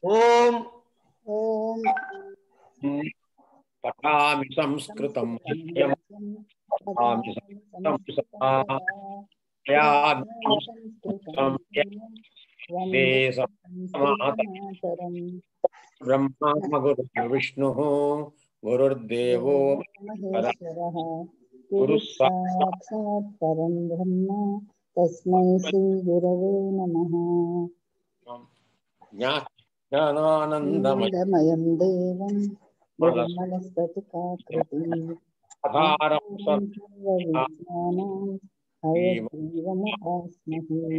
ఓం ఓం పఠామి సంస్కృతం నిత్యం పఠామి సంస్కృతం సదా పఠామి సంస్కృతం తే సంస్కృతం బ్రహ్మ గురు విష్ణు గురుర్దేవో మహేశ్వరः గురు సాక్షాత్ పరం బ్రహ్మ తస్మై శ్రీ గురవే నమః జ్ఞా- జ్ఞానానందమయ ఆనందమయం దేవం నిర్మలస్ఫటికాకృతిం ఆధారం సర్వ సర్వవిజ్ఞానాం హయగ్రీవముపాస్మహే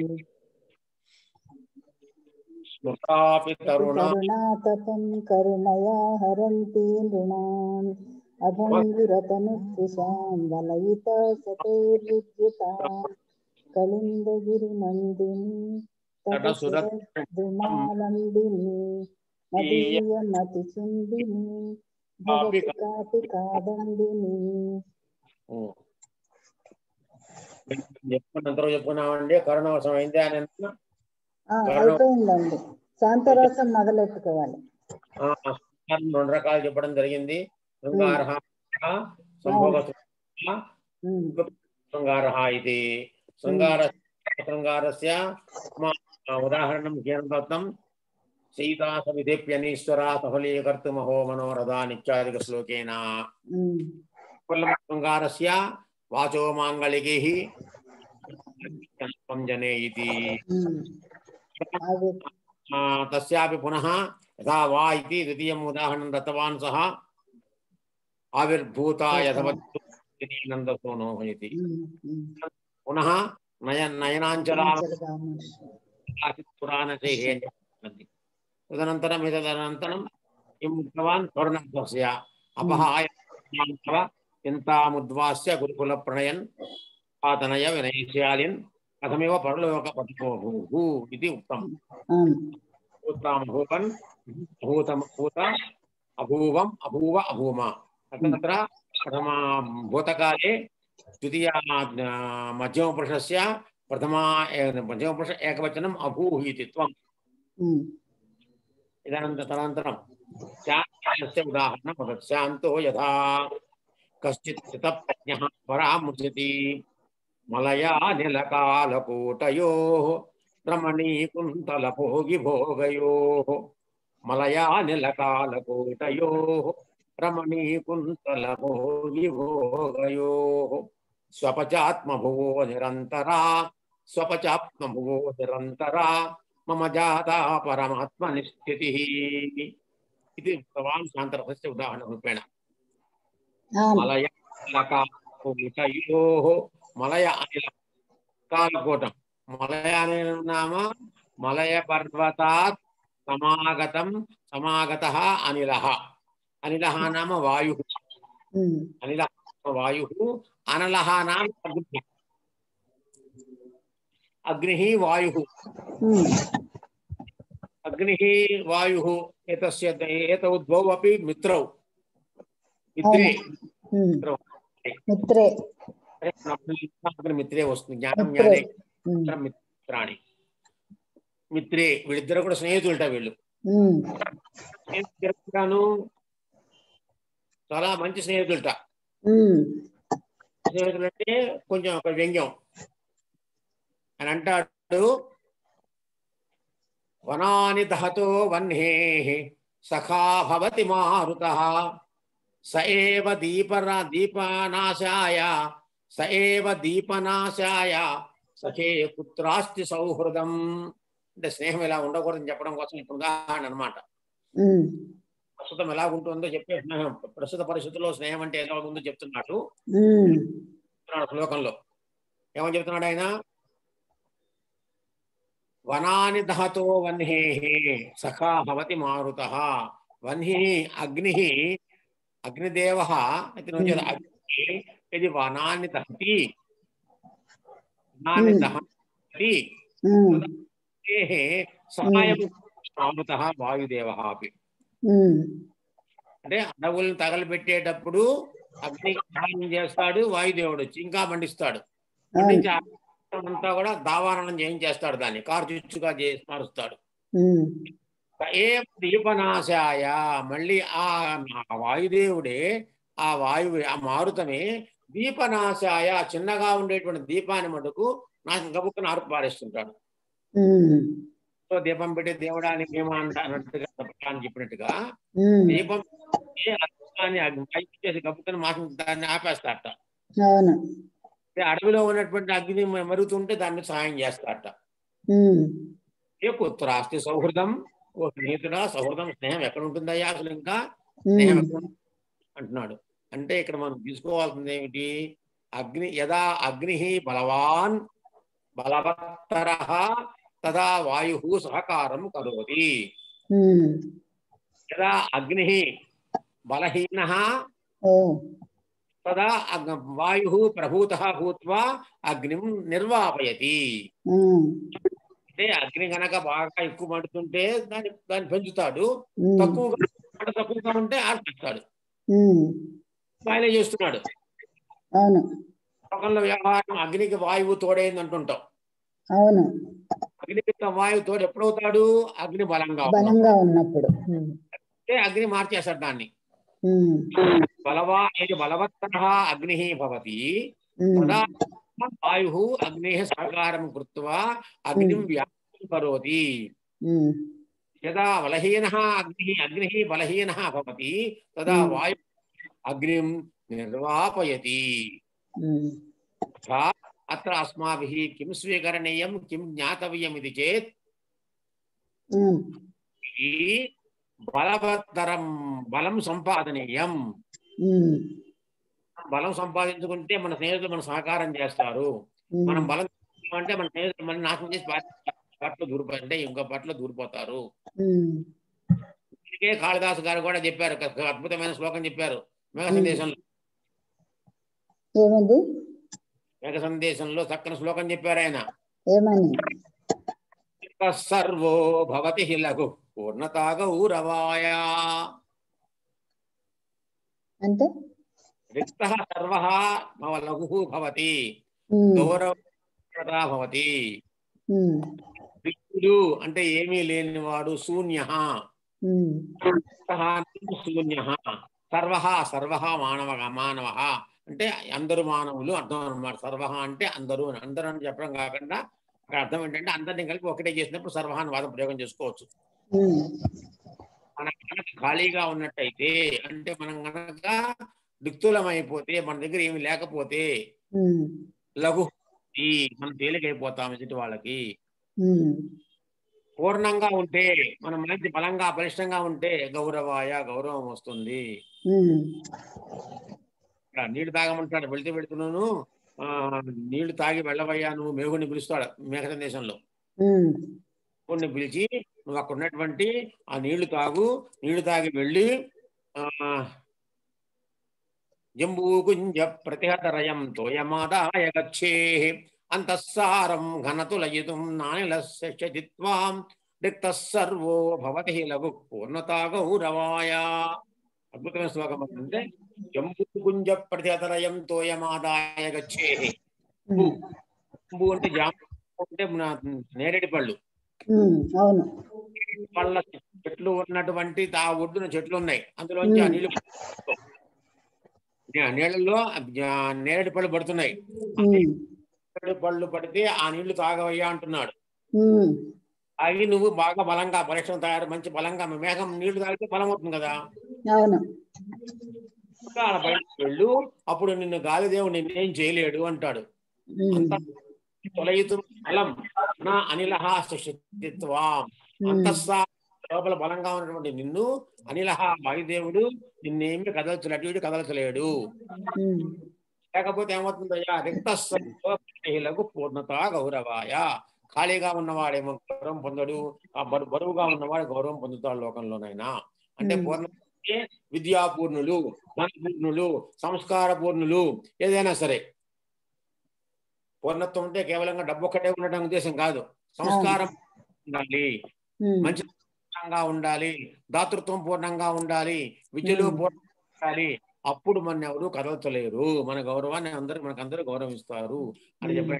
స్మృతాపి తరుణ కరుణాతపం కరుణయా హరంతి నృణాం అభంగురతనుత్రిషాం వలయిత సతైర్విద్యుతాం కలిందగిరినందిని తటసురద్రుమాలంబిని మదీయమతిచుంబిని భవతి కాపి కాదంబిని చెప్పుకున్న అందరూ చెప్పుకున్నామండి కరోనా వర్షం అయింది అని అన్నా? ఆ, అయిపోయిందండి శాంతరాసం మొదలెట్టుకోవాలి ఆ, శృంగారం రెండు రకాలు చెప్పడం జరిగింది శృంగార సంభోగ శృంగార, ఉమ్, శృంగార ఇది శృంగార శృంగారస్య మా- ఉదాహరణం కేన దత్తం సీతా సవిధేప్యనీశ్వరా సఫలీకర్తుమహో మనోరథానిత్యాదిక శ్లోకేన ఉమ్, శృంగారస్య వాచో మాంగళికైః జనే ఇది ఉమ్. అవి ఆ, తస్యాపి పునః యథా వా ఇతి ద్వితీయం ఉదాహరణం దత్తవాన్ సహ ఆవిర్భూత యథవత్ నందసోనో ఇది ఉమ్, ఉమ్. పునః నయ నయనాంచలా జలగామర్షి. పురాణశైः అని చెప్పండి తదనంతరం తదనంతరం కిం ఉక్తవాన్ కరుణాస్య అపహాయ తవ చింతాముద్వాస్య గురుకుల ప్రణయన్ పాతనయ వినయశాలిన్ కథమివ పరలోక పతిపోహుః ఇది ఉక్తం అవును భూతామభూవన్ భూతం భూత అభూవం అభూవ అభూమ తत्र ప్రథమ భూతకాలే ద్వితీయ మధ్యమపురుషస్య ప్రథమా మధ్యమపురుష ఏకవచనం అభూః ఇతి త్వం ఉమ్, ఇదానంత తదనంతరం శాంతस्य ఉదాహరణం వదత్ శాంతో యథా కశ్చిత్ స్థితప్రజ్ఞः పరామృశతి మలయా నిలకాలకూటయోः రమణీకుంతలభోగిభోగయోः మలయా నిలకాలకూటయోः రమణీకుంతలభోగిభోగయోः స్వపచాత్మభువో నిరంతరా స్వపచాత్మభువో నిరంతరా మమ జాతా పరమాత్మ నిస్థితి ఇది ఉక్తవాన్ శాంతరథస్య ఉదాహరణరూపేణ అవును మలయ అనిలకాలకూటయో మలయ అనిల కాలకూటం మలయ అనిల నామ మలయ పర్వతాత్ సమాగతం సమాగత అనిల అనిల నామ వాయు ఉమ్, అనిల వాయు అనల నామ అగ్ని అగ్ని వాయు ఉమ్, అగ్ని వాయు ఏతస్య ఏతౌ ద్వౌ అపి మిత్రౌ మిత్రే ఉమ్. మిత్రౌ మిత్రే అగ్ని మిత్రే వస్తుంది జ్ఞానం మిత్రే జ్ఞానే ఉమ్, మిత్రం మిత్రాణి మిత్రే వీళ్ళిద్దరు కూడా స్నేహితులట వీళ్ళు ఉమ్, స్నేహితులు చాలా మంచి స్నేహితులట ఉమ్, స్నేహితులు అంటే కొంచెం ఒక వ్యంగ్యం అని అంటాడు వనాని దహతో వన్హే సఖా భవతి మారుత స ఏవ దీపరా దీపనాశాయ స ఏవ దీపనాశాయ సఖే పుత్రాస్తి సౌహృదం అంటే స్నేహం ఎలా ఉండకూడదని చెప్పడం కోసం ఇప్పుడు ఉదాహరణ అనమాట ఉమ్, ప్రస్తుతం ఎలా ఉంటుందో చెప్పే స్నేహం ప్రస్తుత పరిస్థితుల్లో స్నేహం అంటే ఎలా ఉందో చెప్తున్నాడు ఉమ్, చెప్తున్నాడు శ్లోకంలో ఏమని చెప్తున్నాడు ఆయన వనాని దహతో వన్హే సఖా భవతి మారుత వన్హి అగ్ని అగ్నిదేవ అగ్ని ఇది వనాన్ని దహతి వనాన్ని Hmm. దహతి ఉమ్, సహాయం మారుత వాయుదేవ అపి ఉమ్, అంటే అడవులను తగలబెట్టేటప్పుడు అగ్ని సహాయం చేస్తాడు వాయుదేవుడు వచ్చి ఇంకా మండిస్తాడు అవును మండించి ఆ అంతా కూడా దావారణం చేయించేస్తాడు దాన్ని కారు చుచ్చుగా చేసి మారుస్తాడు ఉమ్, ఏం దీపనాశాయ మళ్ళీ ఆ ఆ వాయుదేవుడే ఆ వాయువు ఆ మారుతమే దీపనాశాయ చిన్నగా ఉండేటువంటి దీపాన్ని మటుకు నాకు గబుక్కున ఆర్పు పారేస్తుంటాడు ఉమ్, సో దీపం పెట్టి దేవుడానికి మేము అన్నట్టుగా అని చెప్పినట్టుగా ఉమ్, దీపం పెట్టి ఆ దీపాన్ని అగ్ని- అగ్ని చేసి గబుక్కున మాసం దాన్ని ఆపేస్తారట అవును అంటే అడవిలో ఉన్నటువంటి అగ్ని మరుగుతుంటే దాన్ని సహాయం చేస్తారట ఉమ్, ఏ పుత్రాస్తి సౌహృదం ఓ స్నేహితుడా సౌహృదం స్నేహం ఎక్కడ ఉంటుందయ్యా అసలు ఇంకా ఉమ్, స్నేహం ఎక్కడ ఉంటుంది? అంటున్నాడు అంటే ఇక్కడ మనం తీసుకోవాల్సింది ఏమిటి అగ్ని యదా అగ్ని బలవాన్ బలవత్తర తదా వాయు సహకారం కరోతి ఉమ్, యదా అగ్ని బలహీన ఓ తదా వాయు ప్రభూత భూత్వా అగ్నిం నిర్వాపయతి ఉమ్, అంటే అగ్ని గనక బాగా ఎక్కువ మండుతుంటే దాన్ని దాన్ని పెంచుతాడు ఉమ్, తక్కువగా మంట తక్కువగా ఉంటే ఆర్పిస్తాడు ఉమ్, ఆయనే చేస్తున్నాడు అవును లోకంలో వ్యవహారం అగ్నికి వాయువు తోడైంది అంటుంటాం అవును అగ్నికి వాయువు తోడు ఎప్పుడవుతాడు అగ్ని బలంగా ఉన్నప్పుడు. బలంగా ఉన్నప్పుడు ఉమ్, అంటే అగ్ని మార్చేస్తాడు దాన్ని ఉమ్, బలవా ఏది బలవత్తర అగ్ని భవతి ఉమ్, తదా వాయు అగ్నే సహకారం కృత్వా అగ్నిం వ్యాప్తం కరోతి ఉమ్, యదా బలహీన అగ్ని అగ్ని బలహీన భవతి తదా Hmm. వాయు అగ్నిం నిర్వాపయతి ఉమ్, తథా అత్ర అస్మాభిः కిం స్వీకరణీయం కిం జ్ఞాతవ్యం ఇది చేత్ ఉమ్, ఈ బలవత్తరం బలం సంపాదనీయం ఉమ్, బలం సంపాదించుకుంటే మన స్నేహితులు మన సహకారం చేస్తారు మనం ఉమ్, బలం అంటే మన స్నేహితులు మన నాశనం చేసి పట్ల దూరిపోతే ఇంకో పట్ల దూరిపోతారు ఉమ్, అందుకే కాళిదాసు గారు కూడా చెప్పారు ఒక అద్భుతమైన శ్లోకం చెప్పారు మేఘ Hmm. సందేశంలో ఏమండి మేఘ సందేశంలో చక్కని శ్లోకం చెప్పారు ఆయన ఏమని సర్వో భవతి హి లఘు పూర్ణతా గౌరవాయ అంటే రిక్త సర్వ మమ లఘు భవతి ఉమ్, గౌరవతా భవతి ఉమ్, రిక్తుడు అంటే ఏమీ లేనివాడు శూన్య ఉమ్, శూన్య సర్వ సర్వ మానవ మానవ అంటే అందరు మానవులు అర్థం అన్నమాట సర్వ అంటే అందరూ అని. అందరూ అని చెప్పడం కాకుండా అక్కడ అర్థం ఏంటంటే అందరినీ కలిపి ఒకటే చేసినప్పుడు సర్వ అని వాదం ప్రయోగం చేసుకోవచ్చు ఉమ్, మనం కనుక ఖాళీగా ఉన్నట్టయితే అంటే మనం కనుక దిక్తులం అయిపోతే మన దగ్గర ఏమి లేకపోతే ఉమ్, లఘు ఈ మనం తేలికైపోతాం ఎదుటి వాళ్ళకి ఉమ్, పూర్ణంగా ఉంటే మనం మంచి బలంగా బలిష్టంగా ఉంటే గౌరవాయ గౌరవం వస్తుంది ఉమ్, ఇక్కడ నీళ్లు తాగమంటాడు వెళితే వెళుతున్నాను ఆ నీళ్లు తాగి వెళ్ళవయ్యా నువ్వు మేఘుని పిలుస్తాడు మేఘ సందేశంలో ఉమ్, కొన్ని పిలిచి నువ్వు అక్కడ ఉన్నటువంటి ఆ నీళ్లు తాగు నీళ్లు తాగి వెళ్ళి ఆ జంబూకుంజ ప్రతిహతరయం తోయమాదాయ గచ్చే అంతఃసారం ఘనతులయితుం నానిలస్యతి త్వాం రిక్త సర్వో భవతి హి లఘు పూర్ణతా గౌరవాయ అద్భుతమైన శ్లోకం అంటే జంబూకుంజ ప్రతిహతరయం తోయమాదాయ గచ్చే ఉమ్, జంబు అంటే జామ అంటే మన నేరేడు పళ్ళు ఉమ్, అవును పళ్ళ చెట్లు ఉన్నటువంటి ఆ ఒడ్డున చెట్లు ఉన్నాయి అందులోంచి ఆ మ్మ్. నీళ్లు ఆ నీళ్ళల్లో ఆ నేరేడు పళ్ళు పడుతున్నాయి ఉమ్, నేరేడు పళ్ళు పడితే ఆ నీళ్లు తాగవయ్యా అంటున్నాడు ఉమ్, అవి నువ్వు బాగా బలంగా పరీక్ష తయారు మంచి బలంగా మేఘం నీళ్లు తాగితే బలం అవుతుంది కదా అవును ఇంకా ఆడ బయటకు వెళ్ళు అప్పుడు నిన్ను గాలిదేవుడు నిన్నేం చేయలేడు అంటాడు ఉమ్, అంత తొలయితు బలం నా అనిలహ శక్తిత్వం ఉమ్, అంతఃసా లోపల బలంగా ఉన్నటువంటి నిన్ను అనిలహ వాయుదేవుడు నిన్నేమి కదల్చలేడు అటు ఇటు కదల్చలేడు ఉమ్, లేకపోతే ఏమవుతుందయ్యా రిక్తలకు పూర్ణత గౌరవాయ ఖాళీగా ఉన్నవాడేమో గౌరవం పొందడు ఆ బరు బరువుగా ఉన్నవాడు గౌరవం పొందుతాడు లోకంలోనైనా అంటే Hmm. పూర్ణ అంటే విద్యాపూర్ణులు ధనపూర్ణులు సంస్కార పూర్ణులు ఏదైనా సరే పూర్ణత్వం అంటే కేవలంగా డబ్బు ఒక్కటే ఉండడం ఉద్దేశం కాదు సంస్కారం ఉండాలి ఉమ్, మంచి పూర్ణంగా ఉండాలి దాతృత్వం పూర్ణంగా ఉండాలి విద్యలు Hmm. పూర్ణంగా ఉండాలి అప్పుడు మన ఎవరు కదలచలేరు మన గౌరవాన్ని అందరూ మనకందరూ గౌరవిస్తారు అని Hmm. చెప్పాడు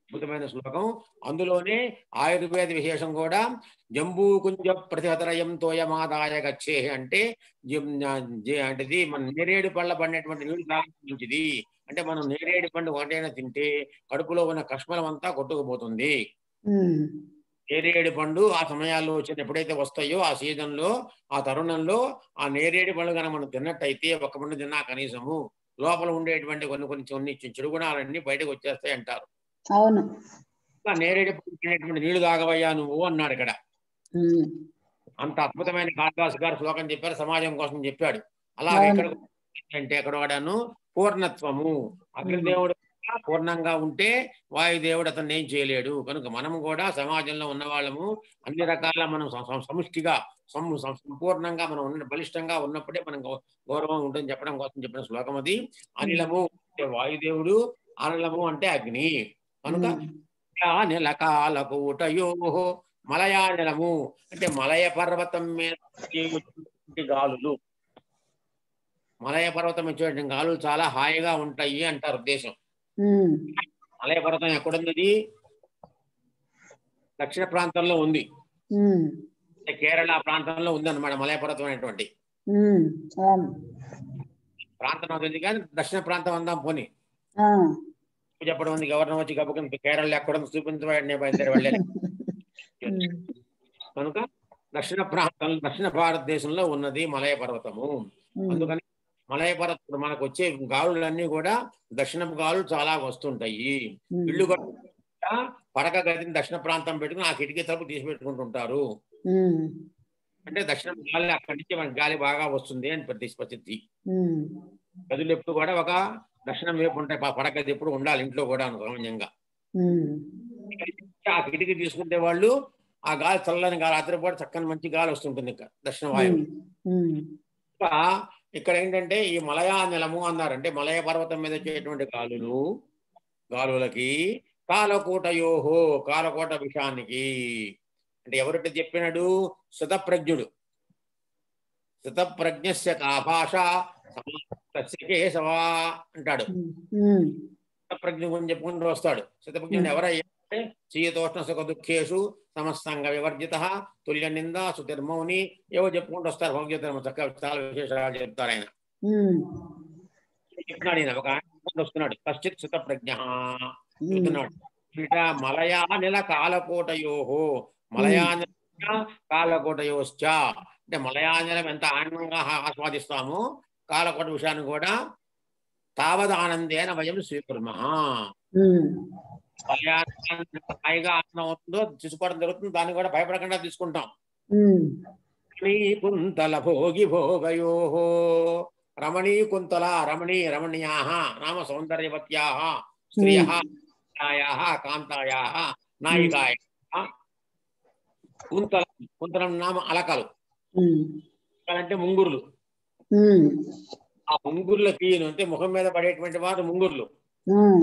అద్భుతమైన శ్లోకం అందులోనే ఆయుర్వేద విశేషం కూడా జంబూ కుంజ ప్రతిహతరయం తోయమాదాయ గచ్చే అంటే జం- జే- అంటేది మన నేరేడు పళ్ళ పడినటువంటి నీళ్లు తాగడం మంచిది అంటే మనం నేరేడు పండు ఒకటైనా తింటే కడుపులో ఉన్న కష్మలం అంతా కొట్టుకుపోతుంది ఉమ్, నేరేడు పండు ఆ సమయాల్లో వచ్చిన ఎప్పుడైతే వస్తాయో ఆ సీజన్ లో ఆ తరుణంలో ఆ నేరేడు పండు కనుక మనం తిన్నట్టయితే ఒక పండు తిన్నా కనీసము లోపల ఉండేటువంటి కొన్ని కొన్ని కొన్ని చెడు గుణాలన్నీ బయటకు వచ్చేస్తాయి అంటారు అవును ఆ నేరేడు పండు తినేటువంటి నీళ్లు తాగవయ్యా నువ్వు అన్నాడు ఇక్కడ ఉమ్, అంత అద్భుతమైన కాళిదాసు గారు శ్లోకం చెప్పారు సమాజం కోసం చెప్పాడు అలాగే అవును. ఇక్కడ అంటే ఎక్కడ వాడాను పూర్ణత్వము అగ్నిదేవుడు కూడా పూర్ణంగా ఉంటే వాయుదేవుడు అతన్ని ఏం చేయలేడు కనుక మనము కూడా సమాజంలో ఉన్న వాళ్ళము అన్ని రకాల మనం సం- సం- సమిష్టిగా సం- సం- సంపూర్ణంగా మనం ఉన్న బలిష్టంగా ఉన్నప్పుడే మనం గౌ- గౌరవం ఉంటుంది చెప్పడం కోసం చెప్పిన శ్లోకం అది అనిలము అంటే వాయుదేవుడు అనిలము అంటే అగ్ని కనుక ఉమ్, నిలకాలకూటయో మలయాజలము అంటే మలయ పర్వతం మీద వచ్చేటువంటి గాలులు మలయ పర్వతం వచ్చేటువంటి గాలులు చాలా హాయిగా ఉంటాయి అంటారు ఉద్దేశం ఉమ్, మలయ పర్వతం ఎక్కడుంది దక్షిణ ప్రాంతంలో ఉంది ఉమ్, అంటే కేరళ ప్రాంతంలో ఉంది అనమాట మలయ పర్వతం అనేటువంటి ఉమ్, అవును ప్రాంతం నాకు తెలియదు కానీ దక్షిణ ప్రాంతం అందాం పోని ఆ, చెప్పడం ఉంది గవర్నర్ వచ్చి గబుకుని కేరళ ఎక్కడ ఉంది చూపించబడి బయలుదేరి వెళ్ళారు ఉమ్, కనుక దక్షిణ ప్రాంతం దక్షిణ భారతదేశంలో ఉన్నది మలయ పర్వతము ఉమ్, అందుకని మలయ పర్వతం మనకు వచ్చే గాలులన్నీ కూడా దక్షిణపు గాలులు చాలా వస్తుంటాయి ఉమ్, ఇల్లు కట్టుకుంటా పడక గదిని దక్షిణ ప్రాంతం పెట్టుకుని ఆ కిటికీ తలుపు తీసి పెట్టుకుంటుంటారు ఉమ్, అంటే దక్షిణ గాలి అక్కడి నుంచి మనకి గాలి బాగా వస్తుంది అని ప్రతి ప్రసిద్ధి ఉమ్, గదులు ఎప్పుడు కూడా ఒక దక్షిణం వైపు ఉంటాయి ప- పడక గది ఎప్పుడు ఉండాలి ఇంట్లో కూడా సామాన్యంగా ఉమ్, ఆ కిటికీ తీసుకుంటే వాళ్ళు ఆ గాలి చల్లని గాలి రాత్రిపూట చక్కని మంచి గాలి వస్తుంటుంది ఇంకా దక్షిణ వాయువు ఉమ్, ఉమ్, ఇంకా ఇక్కడ ఏంటంటే ఈ మలయా నిలము అన్నారు అంటే మలయ పర్వతం మీద వచ్చేటువంటి గాలులు గాలులకి కాలకూటయోహో కాలకోట విషయానికి అంటే ఎవరిట చెప్పినాడు శతప్రజ్ఞుడు శతప్రజ్ఞస్య కా భాష సమాసస్య కేశవా అంటాడు ఉమ్, ఉమ్, శతప్రజ్ఞ గురించి చెప్పుకుంటూ వస్తాడు శతప్రజ్ఞుడు ఎవరయ్యా అంటే శీతోష్ణ సుఖ దుఃఖేషు సమస్తంగా వివర్జిత తుల్య నింద సుతిర్మౌని ఏవో చెప్పుకుంటూ వస్తారు భగవద్గీత చక్కగా చాలా విశేషాలు చెప్తారు ఆయన ఉమ్, చెప్తున్నాడు ఈయన ఒక ఆయన చెప్పుకుంటూ వస్తున్నాడు కశ్చిత్ శుత ప్రజ్ఞ ఉమ్, చెప్తున్నాడు ఇట మలయానిల కాలకోటయోహో మలయానిల కాలకోటయోశ్చ అంటే మలయాజలం ఎంత ఆనందంగా ఆ- ఆస్వాదిస్తామో కాలకోట విషయాన్ని కూడా తావద్ ఆనందేన వయం స్వీకుర్మ ఉమ్, మలయాళం హాయిగా ఆనందం అవుతుందో తీసుకోవడం జరుగుతుంది దాన్ని కూడా భయపడకుండా తీసుకుంటాం ఉమ్, రమణీ కుంతల భోగి భోగయో రమణీ కుంతల రమణీ రమణీయా నామ సౌందర్యవత్యా స్త్రియ కాంతాయా నాయికాయ కుంతల కుంతలం నామ అలకలు ఉమ్, అంటే ముంగుర్లు ఉమ్, ఆ ముంగుర్ల తీయను అంటే ముఖం మీద పడేటువంటి వారు ముంగుర్లు ఉమ్,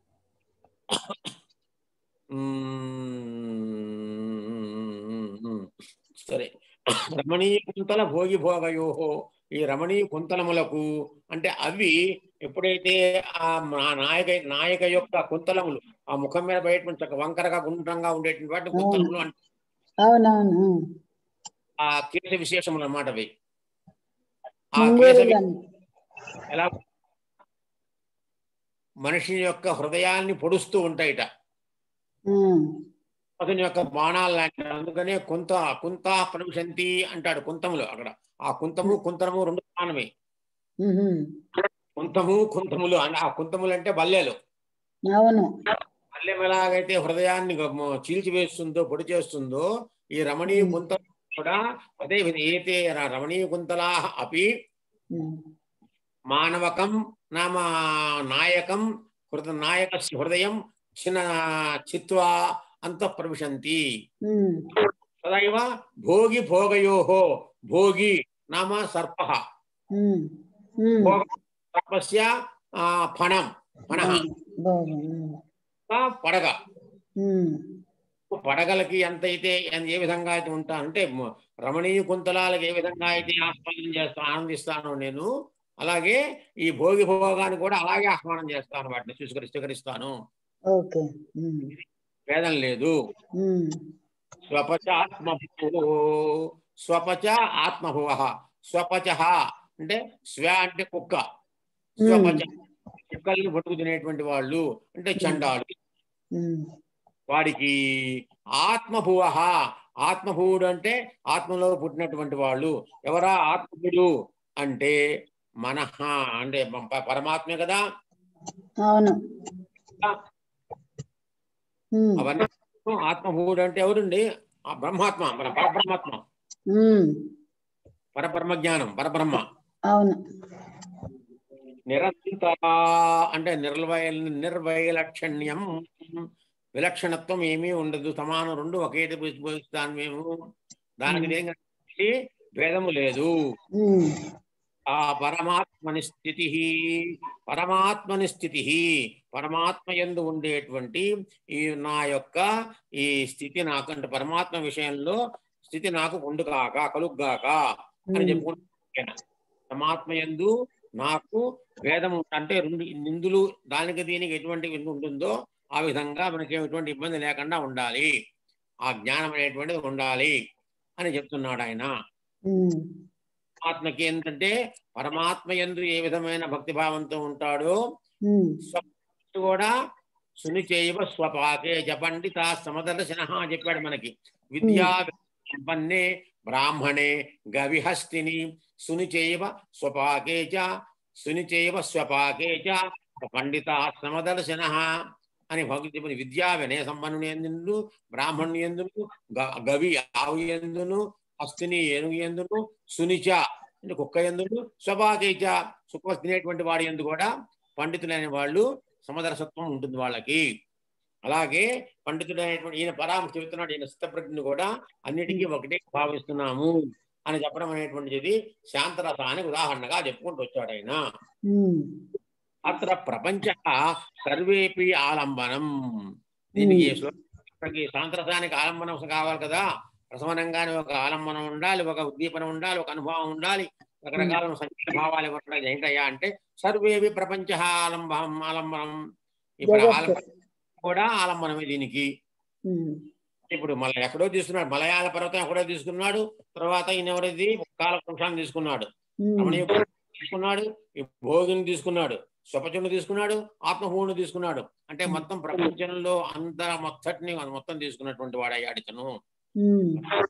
మ్మ్. సరే రమణీయ కుంతల భోగి భోగయోహో ఈ రమణీయ కుంతలములకు అంటే అవి ఎప్పుడైతే ఆ మా నాయక నాయక యొక్క కుంతలములు ఆ ముఖం మీద బయట చక్క వంకరగా గుండ్రంగా ఉండేటువంటి వాటి కుంతలములు అంటే అవునవును ఉమ్. ఆ కేశ విశేషములు అన్నమాట అవి ఆ కేశ వి- ముంగూరులని ఎలా మనిషి యొక్క హృదయాన్ని పొడుస్తూ ఉంటాయిట ఉమ్, అతని యొక్క బాణాలు లాంటి అందుకనే కుంత కుంత ప్రవిశంతి అంటాడు కుంతములు అక్కడ ఆ కుంతము కుంతము రెండు సమానమే ఉహుం. కుంతము కుంతములు అన్న- ఆ కుంతములు అంటే బల్లెలు అవును బల్లెం ఎలాగైతే హృదయాన్ని గ- చీల్చివేస్తుందో పొడి చేస్తుందో ఈ రమణీయ Hmm. కుంత కూడా అదే విధ- ఏతే ర- రమణీయ కుంతలా అపి ఉమ్, మానవకం నామ నాయకం హృద నాయక హృదయం చిన్న చిత్వా అంత ప్రవిశంతి ఉమ్, తదైవ భోగి భోగయోహో భోగి నామ సర్ప ఉమ్, ఉమ్. భోగ సర్పస్య ఆ, ఫణం ఫణ భోగం ఉమ్, పడగ ఉమ్, పడగలకి ఎంత అయితే ఎన్- ఏ విధంగా అయితే ఉంటా అంటే మ- రమణీయ కుంతలాలకు ఏ విధంగా అయితే ఆస్వాదం చేస్తా ఆనందిస్తానో నేను అలాగే ఈ భోగి భోగాన్ని కూడా అలాగే ఆహ్వానం చేస్తాను వాటిని స్వీకరి స్వీకరిస్తాను ఓకే ఉమ్, భేదం లేదు ఉమ్, స్వపచ ఆత్మభువో స్వపచ ఆత్మభువ స్వపచ అంటే స్వ అంటే కుక్క స్వపచ కుక్కల్ని పట్టుకు తినేటువంటి వాళ్ళు అంటే చండాలు ఉమ్, వాడికి ఆత్మభువ ఆత్మభువుడు అంటే ఆత్మలో పుట్టినటువంటి వాళ్ళు ఎవరా ఆత్మభుడు అంటే మనహ అంటే ప- పరమాత్మే కదా అవును ఉమ్, అవన్నీ ఆత్మభువుడు అంటే ఎవరండి ఆ బ్రహ్మాత్మ మన పరబ్రహ్మాత్మ ఉమ్, పరబ్రహ్మ జ్ఞానం పరబ్రహ్మ అవును నిరంతర అంటే నిర్వయ నిర్వైలక్షణ్యం విలక్షణత్వం ఏమీ ఉండదు సమానం రెండు ఒకే పోయిస్తాను మేము దానికి దేని గురించి భేదము లేదు ఉమ్, ఆ పరమాత్మని స్థితి పరమాత్మని స్థితి పరమాత్మ ఎందు ఉండేటువంటి ఈ నా యొక్క ఈ స్థితి నాకు అంటే పరమాత్మ విషయంలో స్థితి నాకు ఉండుగాక కలుగ్గాక అని ఉమ్, చెప్పుకుంటున్నాను పరమాత్మ ఎందు నాకు వేదము అంటే రెండు నిందులు దానికి దీనికి ఎటువంటి విందు ఉంటుందో ఆ విధంగా మనకి ఎటువంటి ఇబ్బంది లేకుండా ఉండాలి ఆ జ్ఞానం అనేటువంటిది ఉండాలి అని చెప్తున్నాడు ఆయన ఉమ్, ఆత్మకి ఏంటంటే పరమాత్మ ఎందు ఏ విధమైన భక్తి భావంతో ఉంటాడో ఉమ్, స్వ- కూడా సుని చేయవ స్వపాకే జపండిత సమదర్శన అని చెప్పాడు మనకి విద్యా సంపన్నే బ్రాహ్మణే గవిహస్తిని సుని చేయవ స్వపాకే చ సుని చేయవ స్వపాకే చ పండిత సమదర్శన అని భక్తి చెప్పిన విద్యా వినయ సంపన్నుని ఎందును బ్రాహ్మణుని ఎందును గ- గవి ఆవు ఎందును హస్తిని ఏనుగు ఎందును సునిచ అంటే కుక్క ఎందును స్వపాకేచ సుఖ తినేటువంటి వాడి ఎందు కూడా పండితులైన వాళ్ళు సమదర్శత్వం ఉంటుంది వాళ్ళకి అలాగే పండితుడైనటువంటి ఈయన పరామర్శ చెబుతున్నాడు ఈయన స్థితప్రజ్ఞను కూడా అన్నిటికీ ఒకటే భావిస్తున్నాము అని చెప్పడం అనేటువంటిది శాంతరసానికి ఉదాహరణగా చెప్పుకుంటూ వచ్చాడు ఆయన ఉమ్, అత్ర ప్రపంచ సర్వేపి ఆలంబనం దీనికి శ్లోకానికి శాంతరసానికి ఆలంబనం కావాలి కదా ప్రసమనంగానే ఒక ఆలంబనం ఉండాలి ఒక ఉద్దీపన ఉండాలి ఒక అనుభవం ఉండాలి రకరకాల సంఖ్య భావాలు ఇవ్వడం ఏంటయ్యా అంటే సర్వేవి ప్రపంచ ఆలంబం ఆలంబనం ఇప్పుడు జగత్తు. ఆలంబనం కూడా ఆలంబనమే దీనికి ఉమ్, ఇప్పుడు మళ్ళీ ఎక్కడో తీసుకున్నాడు మలయాళ పర్వతం ఎక్కడో తీసుకున్నాడు తర్వాత ఈయన ఎవరిది కాలపురుషాన్ని తీసుకున్నాడు ఉమ్, రమణీయ తీసుకున్నాడు ఈ భోగిని తీసుకున్నాడు స్వపచుని తీసుకున్నాడు ఆత్మభూమిని తీసుకున్నాడు అంటే మొత్తం ప్రపంచంలో అంత మొత్తటిని మొత్తం తీసుకున్నటువంటి వాడు అయ్యాడు ఇతను ఉమ్,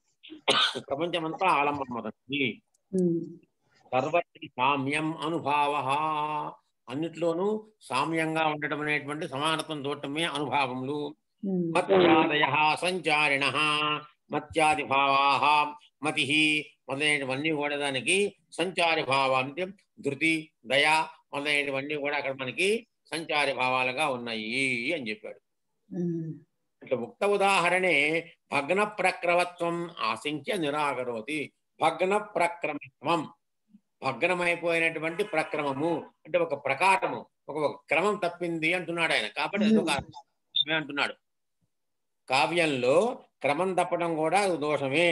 ప్రపంచం అంతా ఆలంబనం అతనికి ఉమ్, సర్వత్రి సామ్యం అనుభావ అన్నిట్లోనూ సామ్యంగా ఉండటం అనేటువంటి సమానత్వం చూడటమే అనుభావములు ఉమ్, మత్యాదయ సంచారిణ మత్యాది భావా మతి మొదలైనవన్నీ కూడా దానికి సంచారి భావం అంటే ధృతి దయ మొదలైనవన్నీ కూడా అక్కడ మనకి సంచారి భావాలుగా ఉన్నాయి అని చెప్పాడు ఉమ్, ఇట్లా ముక్త ఉదాహరణే భగ్న ప్రక్రమత్వం ఆశించ నిరాకరోతి భగ్న ప్రక్రమత్వం భగ్నమైపోయినటువంటి ప్రక్రమము అంటే ఒక ప్రకారము ఒక ఒక క్రమం తప్పింది అంటున్నాడు ఆయన కాబట్టి అది ఒక దోషమే అంటున్నాడు కావ్యంలో క్రమం తప్పడం కూడా దోషమే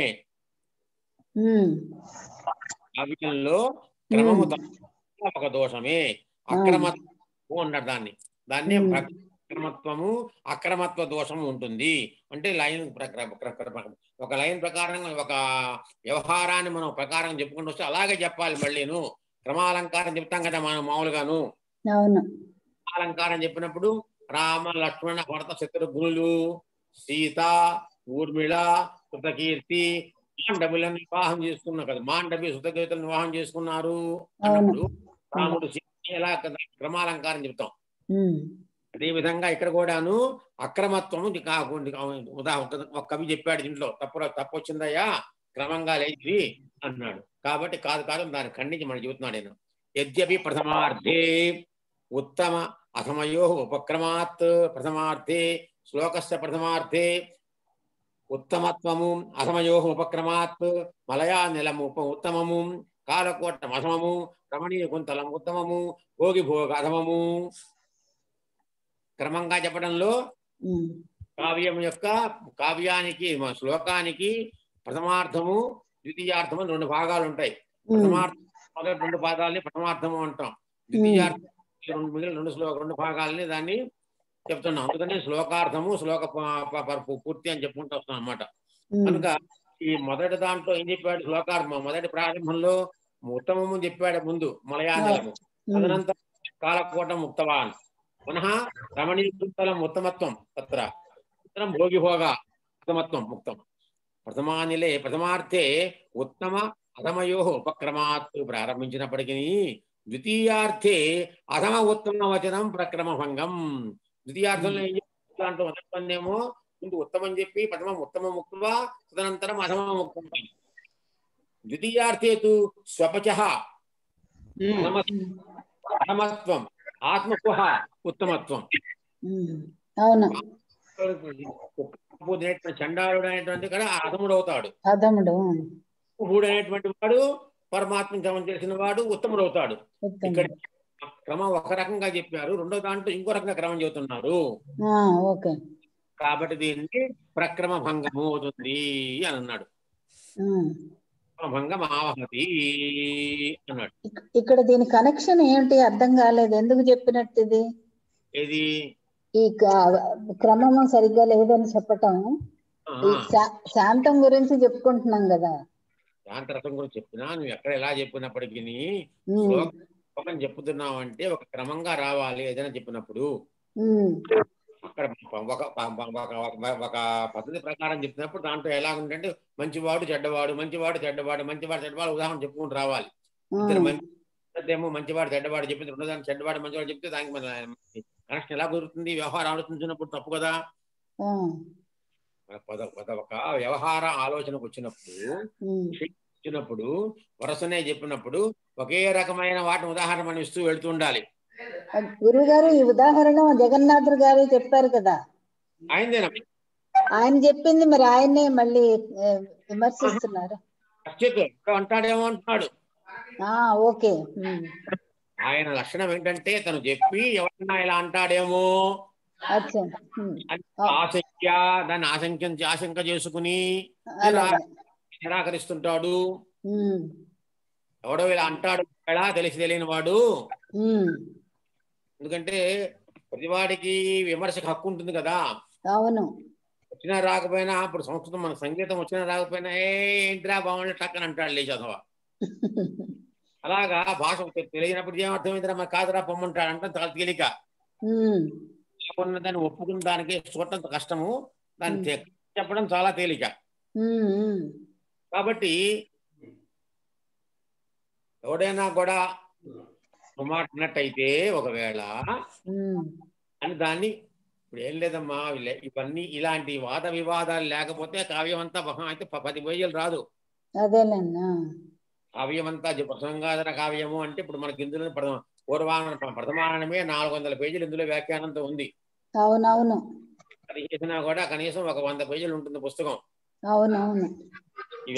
ఉమ్, కావ్యంలో క్రమము తప్పడం ఒక దోషమే అక్రమత్వం అన్నాడు దాన్ని దాన్ని Hmm. అక్రమత్వము అక్రమత్వ దోషము ఉంటుంది అంటే లైన్ ప్రక- ప్ర- ప్ర- ప్ర- ఒక లైన్ ప్రకారం ఒక వ్యవహారాన్ని మనం ప్రకారం చెప్పుకుంటూ వస్తే అలాగే చెప్పాలి మళ్ళీను క్రమాలంకారం చెప్తాం కదా మనం మామూలుగాను అవును అలంకారం చెప్పినప్పుడు రామ లక్ష్మణ భరత శత్రుఘ్నులు సీత ఊర్మిళ కృతకీర్తి మాండవులను వివాహం చేసుకున్నారు కదా మాండవి సుతకీర్తులను వివాహం చేసుకున్నారు అన్నప్పుడు రాముడు సీత ఎలా కదా క్రమాలంకారం చెప్తాం ఉమ్, అదే విధంగా ఇక్కడ కూడాను అక్రమత్వము ఇది కాకుండా ఉదాహరణ ఒక కవి చెప్పాడు దీంట్లో తప్పు తప్పు వచ్చిందయ్యా క్రమంగా లేచి అన్నాడు కాబట్టి కాదు కాదు దాన్ని ఖండించి మనం చెబుతున్నాడు నేను యద్యపి ప్రథమార్థే ఉత్తమ అథమయో ఉపక్రమాత్ ప్రథమార్థే శ్లోకస్య ప్రథమార్థే ఉత్తమత్వము అథమయో ఉపక్రమాత్ మలయా నిలము ఉప ఉత్తమము కాలకోటం అథమము రమణీయ కుంతలం ఉత్తమము భోగి భోగ అధమము క్రమంగా చెప్పడంలో ఉమ్, కావ్యం యొక్క కావ్యానికి మా శ్లోకానికి ప్రథమార్థము ద్వితీయార్థము అని రెండు భాగాలు ఉంటాయి ఉమ్, ప్రథమార్థం మొదటి రెండు పాదాలని ప్రథమార్థము అంటాం ద్వితీయార్థం రెండు మిగిలిన రెండు శ్లోక రెండు భాగాలని దాన్ని చెప్తున్నాం అందుకని శ్లోకార్థము శ్లోక ప- ప- ప- పూర్తి అని చెప్పుకుంటూ వస్తున్నాం అన్నమాట ఉమ్, కనుక ఈ మొదటి దాంట్లో ఏం చెప్పాడు శ్లోకార్థం మొదటి ప్రారంభంలో ఉత్తమము చెప్పాడు ముందు మలయాళము ఉమ్, తదనంతరం కాలకోటం ఉక్తవాన్ పునః రమణీకృతలం ఉత్తమత్వం తత్ర ఉత్తరం భోగిభోగ ఉత్తమత్వం ముక్తం ప్రథమానిలే ప్రథమార్థే ఉత్తమ అధమయో ఉపక్రమాత్ ప్రారంభించినప్పటికీ ద్వితీయార్థే అధమ ఉత్తమ వచనం ప్రక్రమ భంగం ద్వితీయార్థంలో ఏం చెప్తాడు దాంట్లో మొదటినేమో ముందు ఉత్తమం చెప్పి ప్రథమం ఉత్తమ ముక్త తదనంతరం అధమ ముక్తం ద్వితీయార్థే తు స్వపచ ఉమ్, అధమత్వం ఆత్మకుహ ఉత్తమత్వం ఉమ్, అవును కుక్కపునేటువంటి చండాలుడు అనేటువంటి కూడా అధముడు అవుతాడు అదముడు కుహుడు అనేటువంటి వాడు పరమాత్మ జపం చేసిన వాడు ఉత్తముడు అవుతాడు ఇక్కడ ఉత్తముడు క్రమం ఒక రకంగా చెప్పారు రెండో దాంట్లో ఇంకో రకంగా క్రమం చెబుతున్నారు ఆ, ఓకే కాబట్టి దీన్ని ప్రక్రమ భంగము అవుతుంది అని అన్నాడు ఉమ్. భంగం ఆవహతి అన్నాడు ఇక్- ఇక్కడ దీని కనెక్షన్ ఏంటి అర్థం కాలేదు ఎందుకు చెప్పినట్టు ఇది ఇది ఈ క- క్రమము సరిగ్గా లేదని చెప్పటం ఆ, ఈ శా- శాంతం గురించి చెప్పుకుంటున్నాం కదా శాంతరసం గురించి చెప్పినా నువ్వు ఎక్కడ ఎలా చెప్పినప్పటికీ ఉమ్, శ్లోకం చెప్పుతున్నావు అంటే ఒక క్రమంగా రావాలి ఏదైనా చెప్పినప్పుడు ఉమ్, అక్కడ ఒక ఒక- ఒక- ఒక పద్ధతి ప్రకారం చెప్పినప్పుడు దాంట్లో ఎలా ఉందంటే మంచివాడు చెడ్డవాడు మంచివాడు చెడ్డవాడు మంచివాడు చెడ్డవాడు ఉదాహరణ చెప్పుకుంటూ రావాలి ఇద్దరు ఉమ్, మంచి ఏమో మంచివాడు చెడ్డవాడు చెప్పింది రెండో దాన్ని చెడ్డవాడు మంచివాడు చెప్తే దానికి మన కనెక్షన్ ఎలా కుదురుతుంది వ్యవహారం ఆలోచించినప్పుడు తప్పు కదా ఆ, మన పద పద ఒక వ్యవహార ఆలోచనకు వచ్చినప్పుడు ఉమ్, వచ్చినప్పుడు వరుసనే చెప్పినప్పుడు ఒకే రకమైన వాటిని ఉదాహరణ మనం ఇస్తూ వెళ్తూ ఉండాలి గురువు గారు ఈ ఉదాహరణ జగన్నాథుడు గారు చెప్పారు కదా ఆయనదేనా ఆయన చెప్పింది మరి ఆయన్నే మళ్ళీ ఆ, విమర్శిస్తున్నారు ఖచ్చిత అంటాడేమో అంటున్నాడు ఆ ఓకే ఉమ్, ఆయన లక్షణం ఏంటంటే తను చెప్పి ఎవరన్నా ఇలా అంటాడేమో అచ్చా ఉమ్, అని ఆశంక దాన్ని ఆశంక ఆశంక చేసుకుని అలాగే నిరాకరిస్తుంటాడు ఉమ్, ఎవడో ఇలా అంటాడు ఎలా తెలిసి తెలియని వాడు ఉమ్, ఎందుకంటే ప్రతివాడికి విమర్శకు హక్కు ఉంటుంది కదా అవును వచ్చినా రాకపోయినా ఇప్పుడు సంస్కృతం మన సంగీతం వచ్చినా రాకపోయినా ఏ ఏంటిరా బాగుండే టక్కని అంటాడు లేచి అథవా అలాగా భాష తె- తెలియనప్పుడు ఏమర్థమైందిరా మరి కాదురా పొమ్మంటాడు అంటే చాలా తేలిక ఉమ్, ఉన్న దాన్ని ఒప్పుకున్న దానికి చూడటం కష్టము దాన్ని తె- చెప్పడం చాలా తేలిక ఉమ్, ఉమ్, కాబట్టి ఎవడైనా కూడా మాట్లాడినట్టయితే ఒకవేళ ఉమ్, అని దాన్ని ఇప్పుడు ఏం లేదమ్మా ఇలే- ఇవన్నీ ఇలాంటి వాద వివాదాలు లేకపోతే కావ్యం అంతా మహా అయితే ప- పది పేజీలు రాదు అదేలేండి ఆ, కావ్యం అంతా జ- ప్రసంగాధర కావ్యము అంటే ఇప్పుడు మనకి ఇందులో ప్రథమ పూర్వాన ప్రథమానమే నాలుగు వందల పేజీలు ఇందులో వ్యాఖ్యానంతో ఉంది అవునవును అది చేసినా కూడా కనీసం ఒక వంద పేజీలు ఉంటుంది పుస్తకం అవునవును ఈ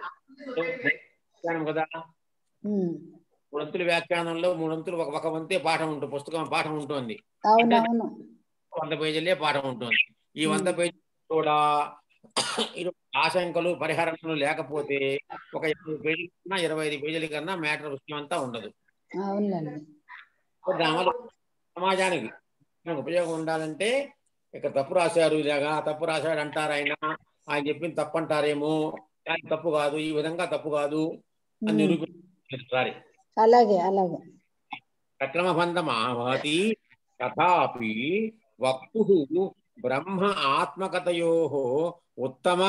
వ్యాఖ్యానం కదా ఉమ్, మూడొంతుల వ్యాఖ్యానంలో మూడొంతులు ఒక ఒక వంతే పాఠం ఉంటుంది పుస్తకం పాఠం ఉంటుంది అవునవును వంద పేజీలే పాఠం ఉంటుంది ఈ వంద పేజీలు కూడా ఇరు- ఆశంకలు పరిహరణలు లేకపోతే ఒక ఇరవై పేజీల కన్నా ఇరవై ఐదు పేజీల కన్నా మ్యాటర్ విషయం అంతా ఉండదు అవునులేండి దానివల్ల సమాజానికి మనకు ఉపయోగం ఉండాలంటే ఇక్కడ తప్పు రాశారు ఇలాగా తప్పు రాశాడు అంటారు ఆయన ఆయన చెప్పింది తప్పు అంటారేమో ఆయన తప్పు కాదు ఈ విధంగా తప్పు కాదు అని ఉమ్, నిరూపించాలి అలాగే అలాగే సక్రమబంధం ఆవహతి తథాపి వక్తు బ్రహ్మ ఆత్మకతయో ఉత్తమ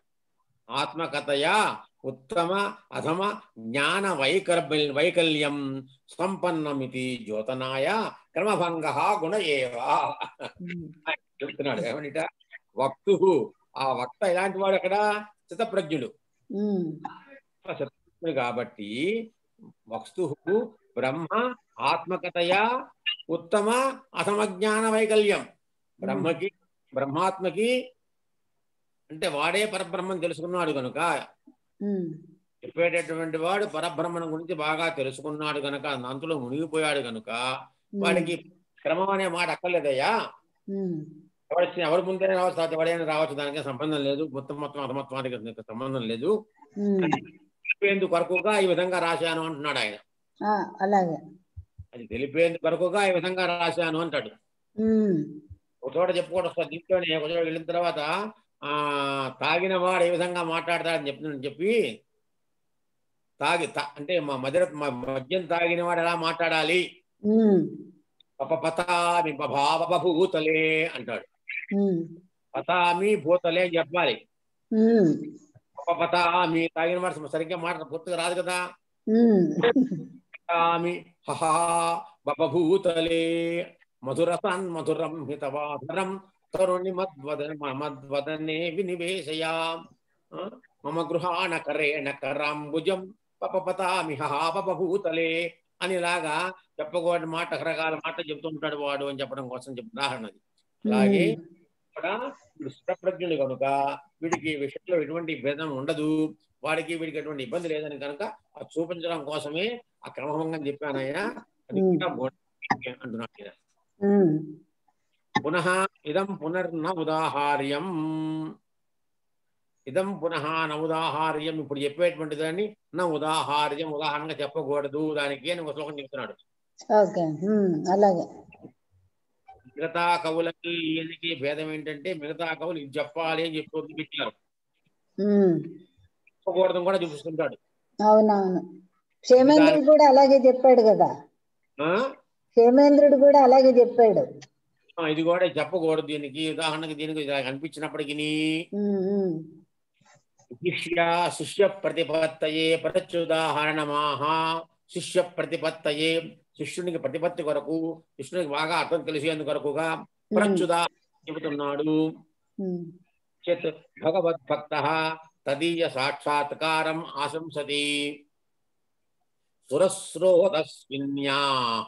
ఆత్మకతయా ఉత్తమ అధమ జ్ఞాన వైకల్య వైకల్యం సంపన్నమితి జ్యోతనాయ క్రమభంగ గుణ ఏవా ఉమ్, చెప్తున్నాడు ఏమనిట వక్తు ఆ వక్త ఎలాంటి వాడు అక్కడ చిత్తప్రజ్ఞుడు ఉమ్, సత్పురుషుడు కాబట్టి వస్తు బ్రహ్మ ఆత్మకతయా ఉత్తమ అసమజ్ఞాన వైకల్యం బ్రహ్మకి బ్రహ్మాత్మకి అంటే వాడే పరబ్రహ్మం తెలుసుకున్నాడు కనుక ఉమ్, చెప్పేటటువంటి వాడు పరబ్రహ్మం గురించి బాగా తెలుసుకున్నాడు కనుక అందులో మునిగిపోయాడు కనుక వాడికి క్రమం అనే మాట అక్కర్లేదయ్యా ఉమ్, ఎవరు ఎవరి ముందే రావచ్చు తర్వాత ఎవరైనా రావచ్చు దానికి సంబంధం లేదు మొత్తం మొత్తం అధమత్వానికి సంబంధం లేదు ఉమ్, తెలిపేందుకు కొరకుగా ఈ విధంగా రాశాను అంటున్నాడు ఆయన ఆ, అలాగే అది తెలిపేందుకు కొరకుగా ఈ విధంగా రాశాను అంటాడు ఉమ్, ఒక చోట చెప్పుకోవడం వస్తుంది దీంట్లోనే ఒక చోట వెళ్ళిన తర్వాత ఆ తాగిన వాడు ఏ విధంగా మాట్లాడతాడని చెప్తున్నాను చెప్పి తాగి తా- అంటే మా మధుర మ- మద్యం తాగిన వాడు ఎలా మాట్లాడాలి ఉమ్, పపపతామి భూతలే అంటాడు ఉమ్, పతామి భూతలే అని చెప్పాలి ఉమ్, పపపతామి తాగిన వాడు సరిగ్గా మాట పూర్తిగా రాదు కదా ఉమ్, పతామి హహా బభూతలే మధురసాన్ మధురం హితవాధరం తరుణి మద్వదన మద్వదనే వినివేశయా ఆ, మమ గృహాణ కరేణ కరాంబుజం పపపతామి హహా బభూతలే అనిలాగా చెప్పకూడని మాట రకరకాల మాట చెప్తూ ఉంటాడు వాడు అని చెప్పడం కోసం చెప్పిన ఉదాహరణ అది అలాగే కూడా వీడు స్థితప్రజ్ఞుడు కనుక వీడికి ఈ విషయంలో ఎటువంటి భేదం ఉండదు వాడికి వీడికి ఎటువంటి ఇబ్బంది లేదని కనుక అది చూపించడం కోసమే ఆ క్రమభంగం చెప్పానయ్యా అది ఉమ్. కూడా బోధ అంటున్నాడు ఈయన. ఉమ్, పునః ఇదం పునర్న ఉదాహార్యం ఇదం పునః న ఉదాహార్యం ఇప్పుడు చెప్పేటువంటి దాన్ని నా ఉదాహార్యం ఉదాహరణగా చెప్పకూడదు దానికి అని ఒక శ్లోకం చెప్తున్నాడు ఓకే ఉమ్, అలాగే మిగతా కవులకి ఈయనకి భేదం ఏంటంటే మిగతా కవులు ఇది చెప్పాలి అని చెప్పి వదిలిపెట్టారు ఉమ్, చెప్పకూడదు కూడా చూపిస్తుంటాడు అవునవును క్షేమేంద్రుడు కూడా అలాగే చెప్పాడు కదా ఆ? క్షేమేంద్రుడు కూడా అలాగే చెప్పాడు ఆ, ఇది కూడా చెప్పకూడదు దీనికి ఉదాహరణకి దీనికి ఇలా కనిపించినప్పటికీ ఉమ్, ఉమ్, శిష్య శిష్య ప్రతిపత్తయే ప్రత్యుదాహరణమాహ శిష్య ప్రతిపత్తయే శిష్యునికి ప్రతిపత్తి కొరకు శిష్యునికి బాగా అర్థం తెలిసేందుకు కొరకుగా ప్రత్యుదా చెబుతున్నాడు ఉమ్, చేత్ భగవద్భక్త తదీయ సాక్షాత్కారం ఆశంసతి సురస్రోతస్మిన్యా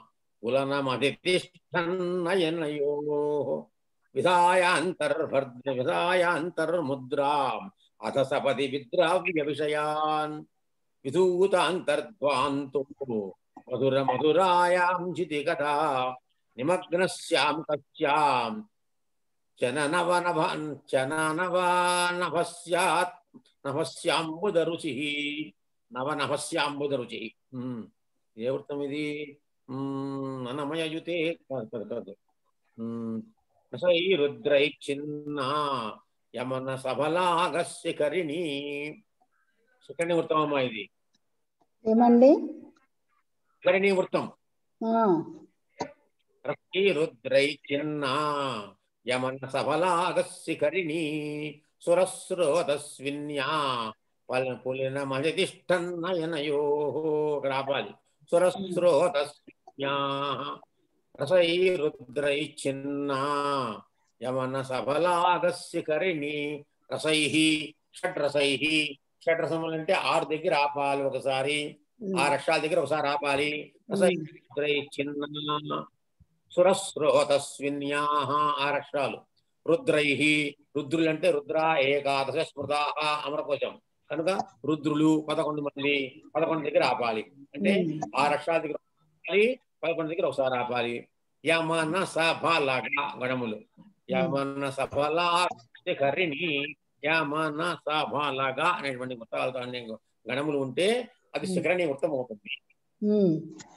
పులనమతిష్టన్నయనయో విధాయాంతర్భర్ద విధాయాంతర్ముద్రా అథ సపది విద్రావ్య విషయాన్ విధూతాంతర్ధ్వాంతో మధుర మధురాయాం చితి కథా నిమగ్నస్యాం కస్యాం చననవనభ చననవానభస్యాత్ నభస్యాంబుదరుచి నవనభస్యాంబుదరుచి ఉమ్. ఏ వృత్తం ఇది ఉమ్, అనమయయుతే కాదు, కాదు, కాదు. ఉమ్, రసైరుద్రై చిన్న యమన సఫలాగ శిఖరిణి శిఖరిణి వృత్తం అమ్మా ఇది ఏమండి శిఖరిణి వృత్తం ఆ, రక్షీరుద్రై చిన్న యమన సఫలాగ శిఖరిణి సురస్రోతస్విన్యా పల పులిన మజతిష్టన్నయనయో ఇక్కడ ఆపాలి సురస్రోతస్విన్యా రసైరుద్రై చిన్న యమన సఫలాగ శిఖరిణి రసై షడ్రసై షడ్రసములు అంటే ఆరు దగ్గర ఆపాలి ఒకసారి ఉమ్, ఆ రక్షాల దగ్గర ఒకసారి ఆపాలి రసై చిన్న సురస్రోతస్విన్యా ఆ రక్షాలు రుద్రై రుద్రులు అంటే రుద్ర ఏకాదశ స్మృత అమరకోశం కనుక రుద్రులు పదకొండు మంది పదకొండు దగ్గర ఆపాలి అంటే ఉమ్, ఆ రక్షాల దగ్గర ఆపాలి పదకొండు దగ్గర ఒకసారి ఆపాలి యమన సఫలగా గణములు యమన సఫల శిఖరిణి యమన సఫలగా అనేటువంటి వృత్తాలతో అనే గణములు ఉంటే అది శిఖరిణి వృత్తం అవుతుంది ఉమ్,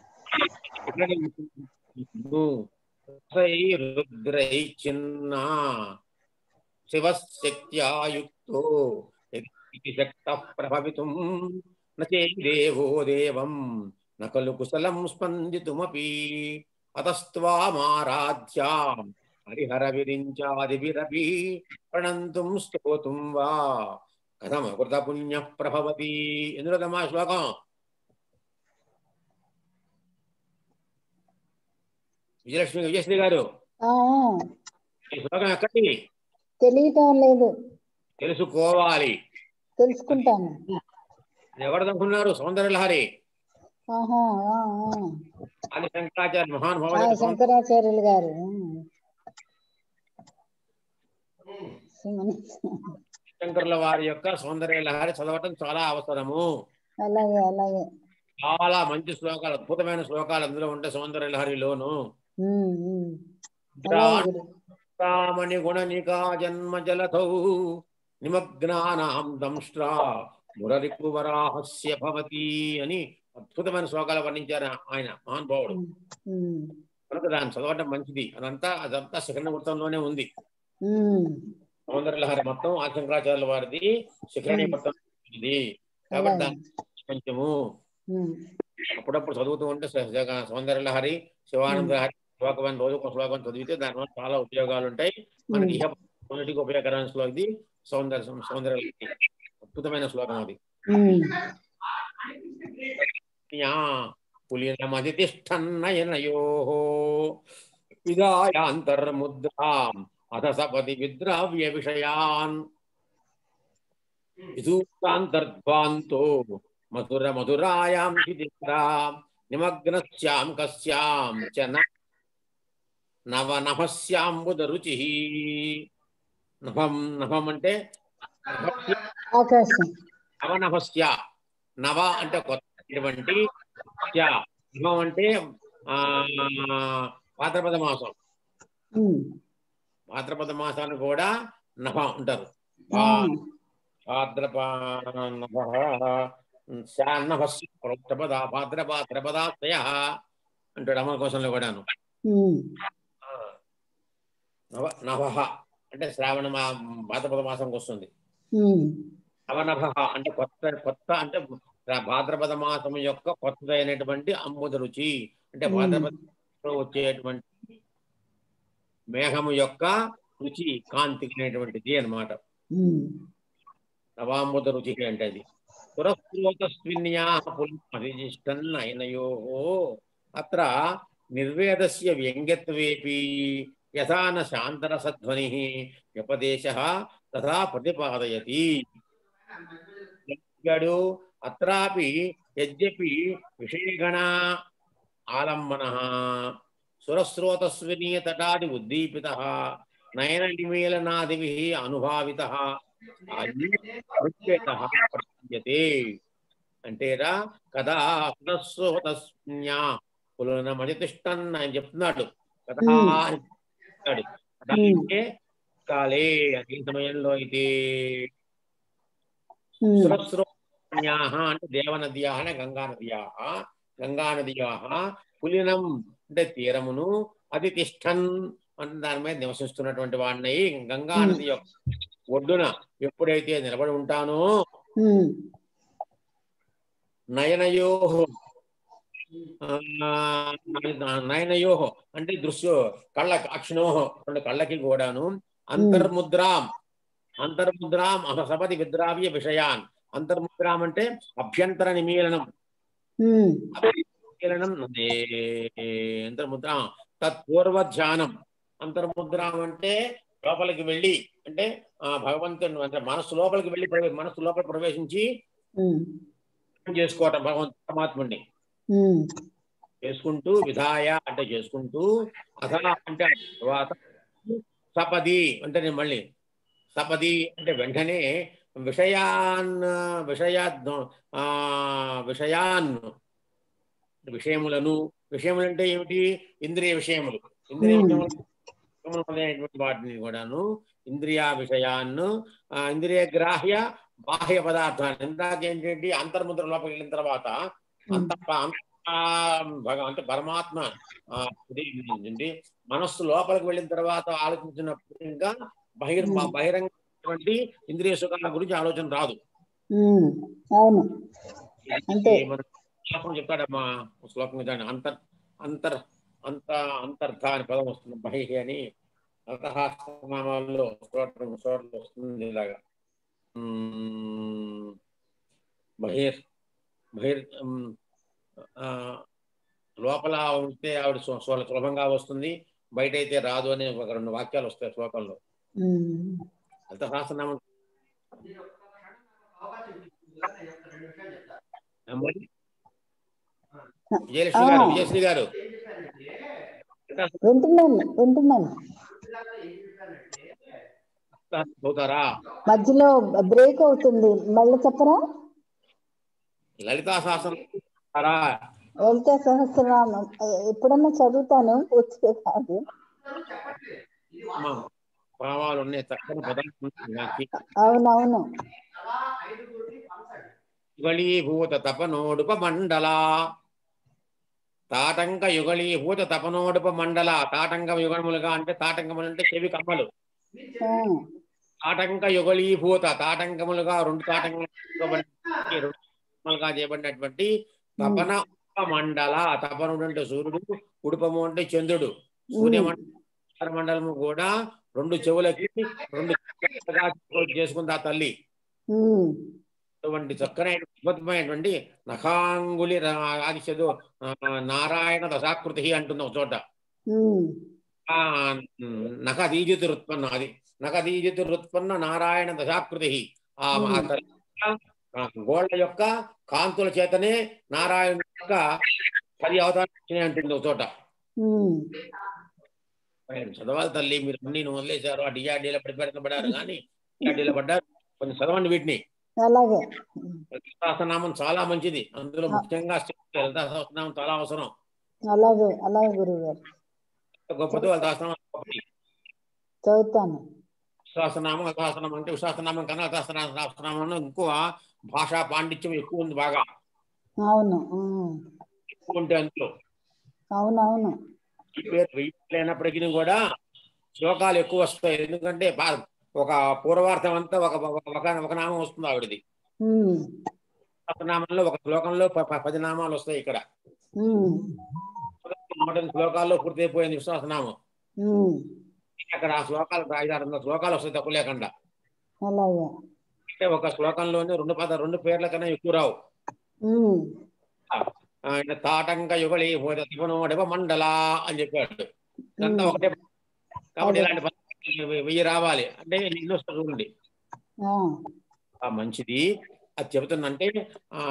రుద్రై చిన్న శివశక్త్యాయుక్తో శక్త ప్రభవితుం నేవో దేవం నకలు కుశలం స్పందితుమపి అతస్త్వామారాధ్యాం హరిహర విరించాదిభిరపి ప్రణంతుం స్తోతుం వా కథమ కృత పుణ్య ప్రభవతి ఎందులో తమా శ్లోకం విజయలక్ష్మి విజయశ్రీ గారు ఆ, ఆ, ఈ శ్లోకం ఎక్కడి తెలియటం లేదు తెలుసుకోవాలి తెలుసుకుంటాను ఎవరిదనుకున్నారు సౌందర్యలహరి ఆహా ఆ, ఆది శంకరాచార్య ఆ. ఆ, మహానుభావుడు శంకరాచార్యులు గారు ఉమ్. సుమన్. శంకరుల వారి యొక్క సౌందర్యలహరి చదవటం చాలా అవసరము అలాగే అలాగే చాలా మంచి శ్లోకాలు అద్భుతమైన శ్లోకాలు అందులో ఉంటే సౌందర్యలహరిలోను ఉమ్, ఉమ్. అలాగే గురు. రామణి గుణనికా జన్మ జలధౌ నిమగ్నానాం దంష్ట్రా మురరికువరాహస్య భవతి అని అద్భుతమైన శ్లోకాలు వర్ణించారు ఆయన మహానుభావుడు ఉమ్, కనుక దాన్ని చదవటం మంచిది అదంతా అదంతా శిఖర వృత్తంలోనే ఉంది ఉమ్, సౌందర్యలహరి మొత్తం ఆశంకరాచార్యుల వారిది శిఖరణి మొత్తం ఇది కాబట్టి అలాగే. దాని కొంచెము ఉమ్, అప్పుడప్పుడు చదువుతూ ఉంటే స- స- సౌందర్యలహరి శివానంద హరి శ్లోకం రోజు ఒక శ్లోకం చదివితే దానివల్ల చాలా ఉపయోగాలు ఉంటాయి మనకి ఇహ మొదటికి ఉపయోగకరమైన శ్లోకం ఇది సౌందర్య సౌందర్య అద్భుతమైన శ్లోకం అది ఉమ్, యా పులినమతిష్టన్నయనయో విదాయాంతర్ముద్రాం అథ సపది విద్రావ్య విషయాన్ విదూతాంతర్ధ్వాంతో మధుర మధురాయాం హిదిరా నిమగ్నస్యాం కస్యాం చ న- నవ నభస్యాంబుద రుచి నభం నభం అంటే నభస్య ఆకాశం నవనభస్య నవ అంటే కొత్తటువంటి స్య. నవం అంటే ఆ భాద్రపద మాసం ఉమ్, భాద్రపద మాసాన్ని కూడా నభ ఉంటారు ఆ, భాద్రప నభ శాన్నభస్య ప్రోక్తపద భాద్రపాద్రపదాశ్రయ అంటాడు అమర కోశంలో కూడాను ఉమ్, నవ నభ అంటే శ్రావణ మా భాద్రపద మాసంకి వస్తుంది ఉమ్, నవనభ అంటే కొత్త కొత్త అంటే భాద్రపద మాసం యొక్క కొత్తదైనటువంటి అమ్ముద రుచి అంటే మ్మ్. భాద్రపద మాసంలో వచ్చేటువంటి మేఘము యొక్క రుచి కాంతికినటువంటిది అన్నమాట ఉమ్, నవాంబుద రుచి అంటే అది పురస్రోతస్విన్యా పులిష్టన్నయనయో అత్ర నిర్వేదస్య వ్యంగ్యత్వేపి యథా న శాంతరసధ్వని వ్యపదేశ తథా ప్రతిపాదయతి చెప్పాడు అత్రాపి యద్యపి విషయగణ ఆలంబన సురస్రోతస్వినీయ తటాది ఉద్దీపిత నయన నిమీలనాదిభి అనుభావిత ప్రత్యేతే అంటేరా కదా సురస్రోతస్న్యా పులనమతిష్టన్ అని చెప్తున్నాడు కదా Hmm. అని చెప్తున్నాడు కదా Hmm. అంటే కాలే అదే సమయంలో అయితే ఉమ్, సురస్రోన్యాహ అంటే దేవనద్యాహ అంటే గంగా నద్యాహ గంగా నద్యాహ పులినం అంటే తీరమును అది తిష్టన్ అంటే దాని మీద నివసిస్తున్నటువంటి వాడినై గంగా Hmm. నది యొక్క ఒడ్డున ఎప్పుడైతే నిలబడి ఉంటానో ఉమ్, నయనయో నయనయో అంటే దృశ్యో కళ్ళ అక్షిణో రెండు కళ్ళకి కూడాను అంతర్ముద్రాం అంతర్ముద్రాం సపతి విద్రావ్య విషయాన్ అంతర్ముద్రాం అంటే అభ్యంతర నిమీలనం ఉమ్, నిమీలనం అదే అంతర్ముద్ర తత్పూర్వ ధ్యానం అంతర్ముద్రాం అంటే లోపలికి వెళ్ళి అంటే ఆ భగవంతుని అంటే మనస్సు లోపలికి వెళ్ళి ప్రవే- మనస్సు లోపల ప్రవేశించి ఉమ్, చేసుకోవటం భగవంతు పరమాత్ముడిని ఉమ్, చేసుకుంటూ విధాయ అంటే చేసుకుంటూ అథ అంటే తర్వాత సపది అంటే నేను మళ్ళీ సపది అంటే వెంటనే విషయాన్ విషయాద్ ఆ విషయాన్ విషయములను విషయములు అంటే ఏమిటి ఇంద్రియ విషయములు ఇంద్రియ Hmm. విషయములు విషయములు మొదలైనటువంటి వాటిని కూడాను ఇంద్రియ విషయాన్ని ఆ, ఇంద్రియ గ్రాహ్య బాహ్య పదార్థాలు ఇందాక ఏంటంటే అంతర్ముద్ర లోపలికి వెళ్ళిన తర్వాత అంత అంత భగ- అంటే పరమాత్మ ఆ, ఇది ఏంటంటే మనస్సు లోపలికి వెళ్ళిన తర్వాత ఆలోచించినప్పుడు ఇంకా బహిర్ Hmm. బహిరంగటువంటి ఇంద్రియ సుఖాల గురించి ఆలోచన రాదు ఉమ్, అవును అంతే. ఈ మన శ్లోకం చెప్తాడమ్మా శ్లోకం చెప్తాడు అంతర్ అంతర్ అంత అంతర్ధ అని పదం వస్తుంది బహిహి అని అర్థహాస్నామాల్లో స్తోత్రం స్తోత్రం వస్తుంది ఇలాగా ఉమ్, బహిర్ బహిర్ ఉమ్, ఆ, లోపల ఉంటే ఆవిడ సు- సు- సులభంగా వస్తుంది బయట అయితే రాదు అని ఒక రెండు వాక్యాలు వస్తాయి శ్లోకంలో ఉమ్, అర్థహాసనామం అమ్మాయి? విజయలక్ష్మి గారు ఆ. విజయశ్రీ గారు వింటున్నాను వింటున్నాను చదువుతారా మధ్యలో బ్రేక్ అవుతుంది మళ్ళీ చెప్పరా లలితా శాసనం చదువుతారా? లలిత సహస్రనామం ఎప్పుడన్నా చదువుతాను పూర్తిగా కాదు అమ్మా, భావాలు ఉన్నాయి చక్కని పదాలు ఉన్నాయి నాకు. అవునవును ఇవళీభూత తపనోడుప మండల తాటంక యుగళీభూత తపనోడుప మండల తాటంక యుగములుగా అంటే తాటంకములు అంటే చెవి కమ్మలు ఆ, తాటంక యుగళీభూత తాటంకములుగా రెండు తాటంకములుగా రెండు తాటంకములుగా చేయబడినటువంటి తపన ఉప మండల తపనుడు అంటే సూర్యుడు ఉడుపము అంటే చంద్రుడు సూర్యమండల మండలము కూడా రెండు చెవులకి రెండు చెవులుగా చేసుకుంది ఆ తల్లి ఉమ్, అటువంటి చక్కనైన అద్భుతమైనటువంటి నఖాంగులి రా- ఆది చదువు ఆ, నారాయణ దశాకృతి అంటుంది ఒక చోట ఉమ్, ఆ నఖదీజితురుత్పన్న అది నఖదీజితురుత్పన్న నారాయణ దశాకృతి ఆ ఆ తల్లి యొక్క, ఆ, గోళ్ళ యొక్క కాంతుల చేతనే నారాయణ యొక్క పది అవతారం వచ్చినాయి అంటుంది ఒక చోట ఉమ్, ఆయన చదవాలి తల్లి మీరు అన్ని వదిలేశారు ఆ డిఆర్డీలో పడిపెడతబడారు కానీ డిఆర్డీలో పడ్డారు కొంచెం చదవండి వీటిని అలాగే సహస్రనామం చాలా మంచిది అందులో ముఖ్యంగా లలితా సహస్రనామం చాలా అవసరం అలాగే అలాగే గురువు గారు గొప్పది లలితా సహస్రనామం గొప్పది. చదువుతాను సహస్రనామం సహస్రనామం అంటే సహస్రనామం కన్నా లలితా సహస్రనామంలో ఎక్కువ భాషా పాండిత్యం ఎక్కువ ఉంది బాగా అవును ఉమ్, ఎక్కువ ఉంటే అందులో అవునవును ఈ పేరు వెయ్యి లేనప్పటికీ కూడా శ్లోకాలు ఎక్కువ వస్తాయి ఎందుకంటే బా- ఒక పూర్వార్థం అంతా ఒక ఒక ఒక నామం వస్తుంది ఆవిడది ఉమ్, సహస్రనామంలో ఒక శ్లోకంలో ప- ప- పది నామాలు వస్తాయి ఇక్కడ ఉమ్, నూట ఎనిమిది శ్లోకాల్లో పూర్తయిపోయింది విశ్వాసనామం ఉమ్, అక్కడ ఆ శ్లోకాలు ఐదు ఆరు వందల శ్లోకాలు వస్తాయి తక్కువ లేకుండా అలాగే అంటే ఒక శ్లోకంలోనే రెండు పద రెండు పేర్ల కన్నా ఎక్కువ రావు ఉమ్, ఆయన తాటంక యుగళి శివనోడవ మండల అని చెప్పాడు ఇదంతా ఉమ్, ఒకటే కాబట్టి అదే. ఇలాంటి పదాలు వెయ్యి రావాలి అంటే ఎన్ని వస్తాయి చూడండి ఆ, ఆ మంచిది అది చెబుతుందంటే ఆ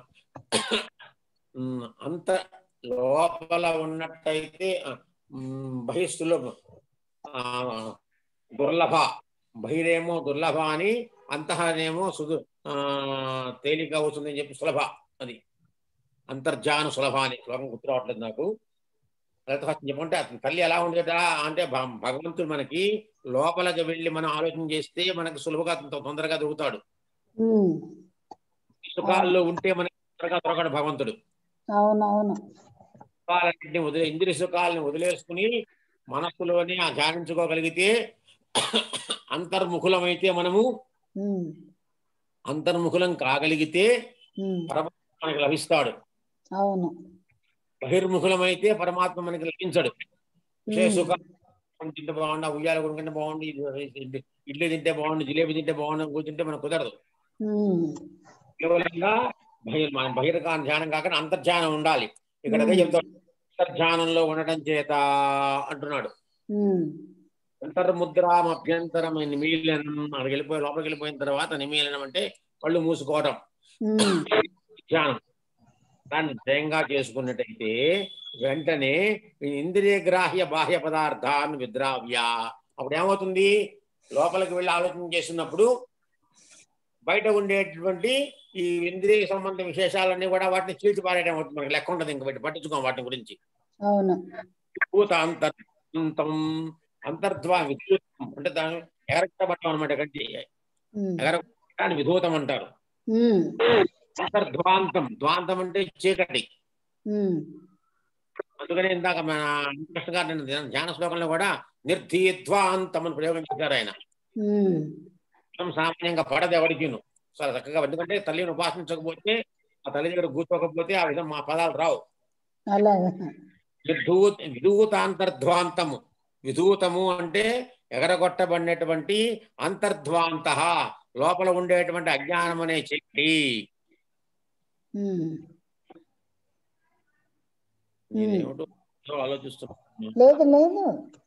ఉమ్, అంత లోపల ఉన్నట్టయితే ఆ, ఉమ్, బహిస్తులో ఆ, దుర్లభ బహిరేమో దుర్లభ అని అంతఃనేమో సుదు ఆ, తేలిక అవుతుంది అని చెప్పి సులభ అది అంతర్జాన సులభ అని శ్లోకం గుర్తు రావట్లేదు నాకు లలితహాసం చెప్పంటే అతని తల్లి ఎలా ఉండేట అంటే భ- భగవంతుడు మనకి లోపలికి వెళ్ళి మనం ఆలోచన చేస్తే మనకి సులువుగా తొ- తొందరగా దొరుకుతాడు ఉమ్, సుఖాల్లో ఉంటే మనకి తొందరగా దొరకడు భగవంతుడు అవునవును సుఖాలన్నింటినీ వదిలే ఇంద్రియ సుఖాలను వదిలేసుకుని మనస్సులోనే ఆ ధ్యానించుకోగలిగితే అంతర్ముఖులమైతే మనము ఉమ్, అంతర్ముఖులం కాగలిగితే ఉమ్, పరమాత్మ మనకి లభిస్తాడు అవును బహిర్ముఖులమైతే పరమాత్మ మనకి లభించడు విషయ ఉమ్, సుఖం తింటే బాగుండు ఆ ఉయ్యాల కొనుక్కుంటే బాగుండు ఇది- ఇడ్లీ తింటే బాగుండు జిలేబీ తింటే బాగుండు కూర్చుంటే మనకు కుదరదు ఉమ్, కేవలంగా బహిర్ మన బహిర్గా ధ్యానం కాకుండా అంతర్ధ్యానం ఉండాలి ఇక్కడ అదే ఉమ్. చెప్తాడు అంతర్ధ్యానంలో ఉండటం చేత అంటున్నాడు ఉమ్, అంతర్ముద్రాం అభ్యంతరం నిమీలనం అక్కడికి వెళ్ళిపోయి లోపలికి వెళ్ళిపోయిన తర్వాత నిమీలనం అంటే కళ్ళు మూసుకోవడం ఉమ్, ధ్యానం దాన్ని జయంగా చేసుకున్నట్టయితే వెంటనే ఈ ఇంద్రియ గ్రాహ్య బాహ్య పదార్థాన్ని విద్రావ్య అప్పుడు ఏమవుతుంది లోపలికి వెళ్ళి ఆలోచన చేస్తున్నప్పుడు బయట ఉండేటువంటి ఈ ఇంద్రియ సంబంధ విశేషాలన్నీ కూడా వాటిని చీల్చి పారేయడం అవుతుంది మనకి లెక్క ఉండదు ఇంక బయట పట్టించుకోం వాటి గురించి అవును భూత అంతర్ంతం అంతర్ధ్వా విద్యుతం అంటే దాని ఎగరగొట్టబట్టం అనమాట కంటి ఉమ్, ఎగరగొట్టడాన్ని విధూతం అంటారు ఉమ్, అంతర్ధ్వాంతం ద్వాంతం అంటే చీకటి ఉమ్, అందుకనే ఇందాక మన కృష్ణ గారు నిన్న ధ్యాన- ధ్యాన శ్లోకంలో కూడా నిర్ధీధ్వాంతం అని ప్రయోగం చేశారు ఆయన ఉమ్, మనం సామాన్యంగా పడదు ఎవరికిను చాలా చక్కగా ఎందుకంటే తల్లిని ఉపాసించకపోతే ఆ తల్లి దగ్గర కూర్చోకపోతే ఆ విధం మా పదాలు రావు అలాగే విధూత విధూతాంతర్ధ్వాంతము విధూతము అంటే ఎగరగొట్టబడినటువంటి అంతర్ధ్వాంత లోపల ఉండేటువంటి అజ్ఞానం అనే చీకటి ఉమ్, నేనేమిటో ఆలోచిస్తున్నాను లేదు లేదు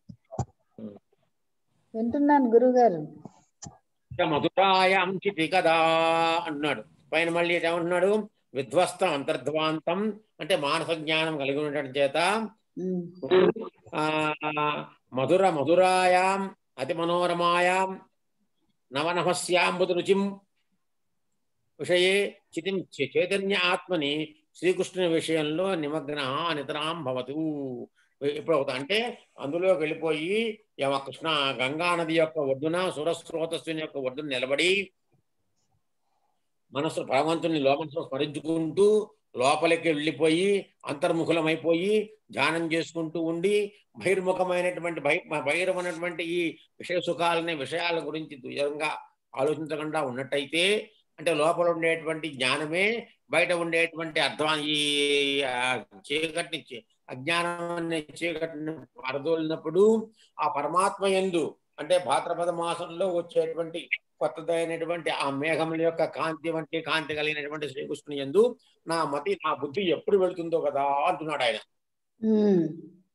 వింటున్నాను గురుగారు మధురాయాం చితి కదా అన్నాడు పైన మళ్ళీ ఏమంటున్నాడు విధ్వస్తం అంతర్ధ్వాంతం అంటే మానస జ్ఞానం కలిగి ఉండటం చేత ఉమ్, ఆ మధుర మధురాయాం అతి మనోరమాయాం నవనభస్యాంబుద రుచిం విషయే చితిం చే- చైతన్య ఆత్మని శ్రీకృష్ణుని విషయంలో నిమగ్న నితరాం భవతు ఎప్పుడు అవుతా అంటే అందులోకి వెళ్ళిపోయి యమ కృష్ణ గంగా నది యొక్క ఒడ్డున సురస్రోతస్సుని యొక్క ఒడ్డున నిలబడి మనస్సు భగవంతుని లోమనసు స్మరించుకుంటూ లోపలికి వెళ్ళిపోయి అంతర్ముఖులమైపోయి ధ్యానం చేసుకుంటూ ఉండి బహిర్ముఖమైనటువంటి బహి బహిర్మైనటువంటి ఈ విషయ సుఖాలని విషయాల గురించి దుయంగా ఆలోచించకుండా ఉన్నట్టయితే అంటే లోపల ఉండేటువంటి జ్ఞానమే బయట ఉండేటువంటి అర్థం ఈ ఆ, చీకటిని చీ- అజ్ఞానాన్ని చీకటిని పరదోలినప్పుడు ఆ పరమాత్మ ఎందు అంటే భాద్రపద మాసంలో వచ్చేటువంటి కొత్తదైనటువంటి ఆ మేఘముల యొక్క కాంతి వంటి కాంతి కలిగినటువంటి శ్రీకృష్ణుని ఎందు నా మతి నా బుద్ధి ఎప్పుడు వెళుతుందో కదా అంటున్నాడు ఆయన ఉమ్,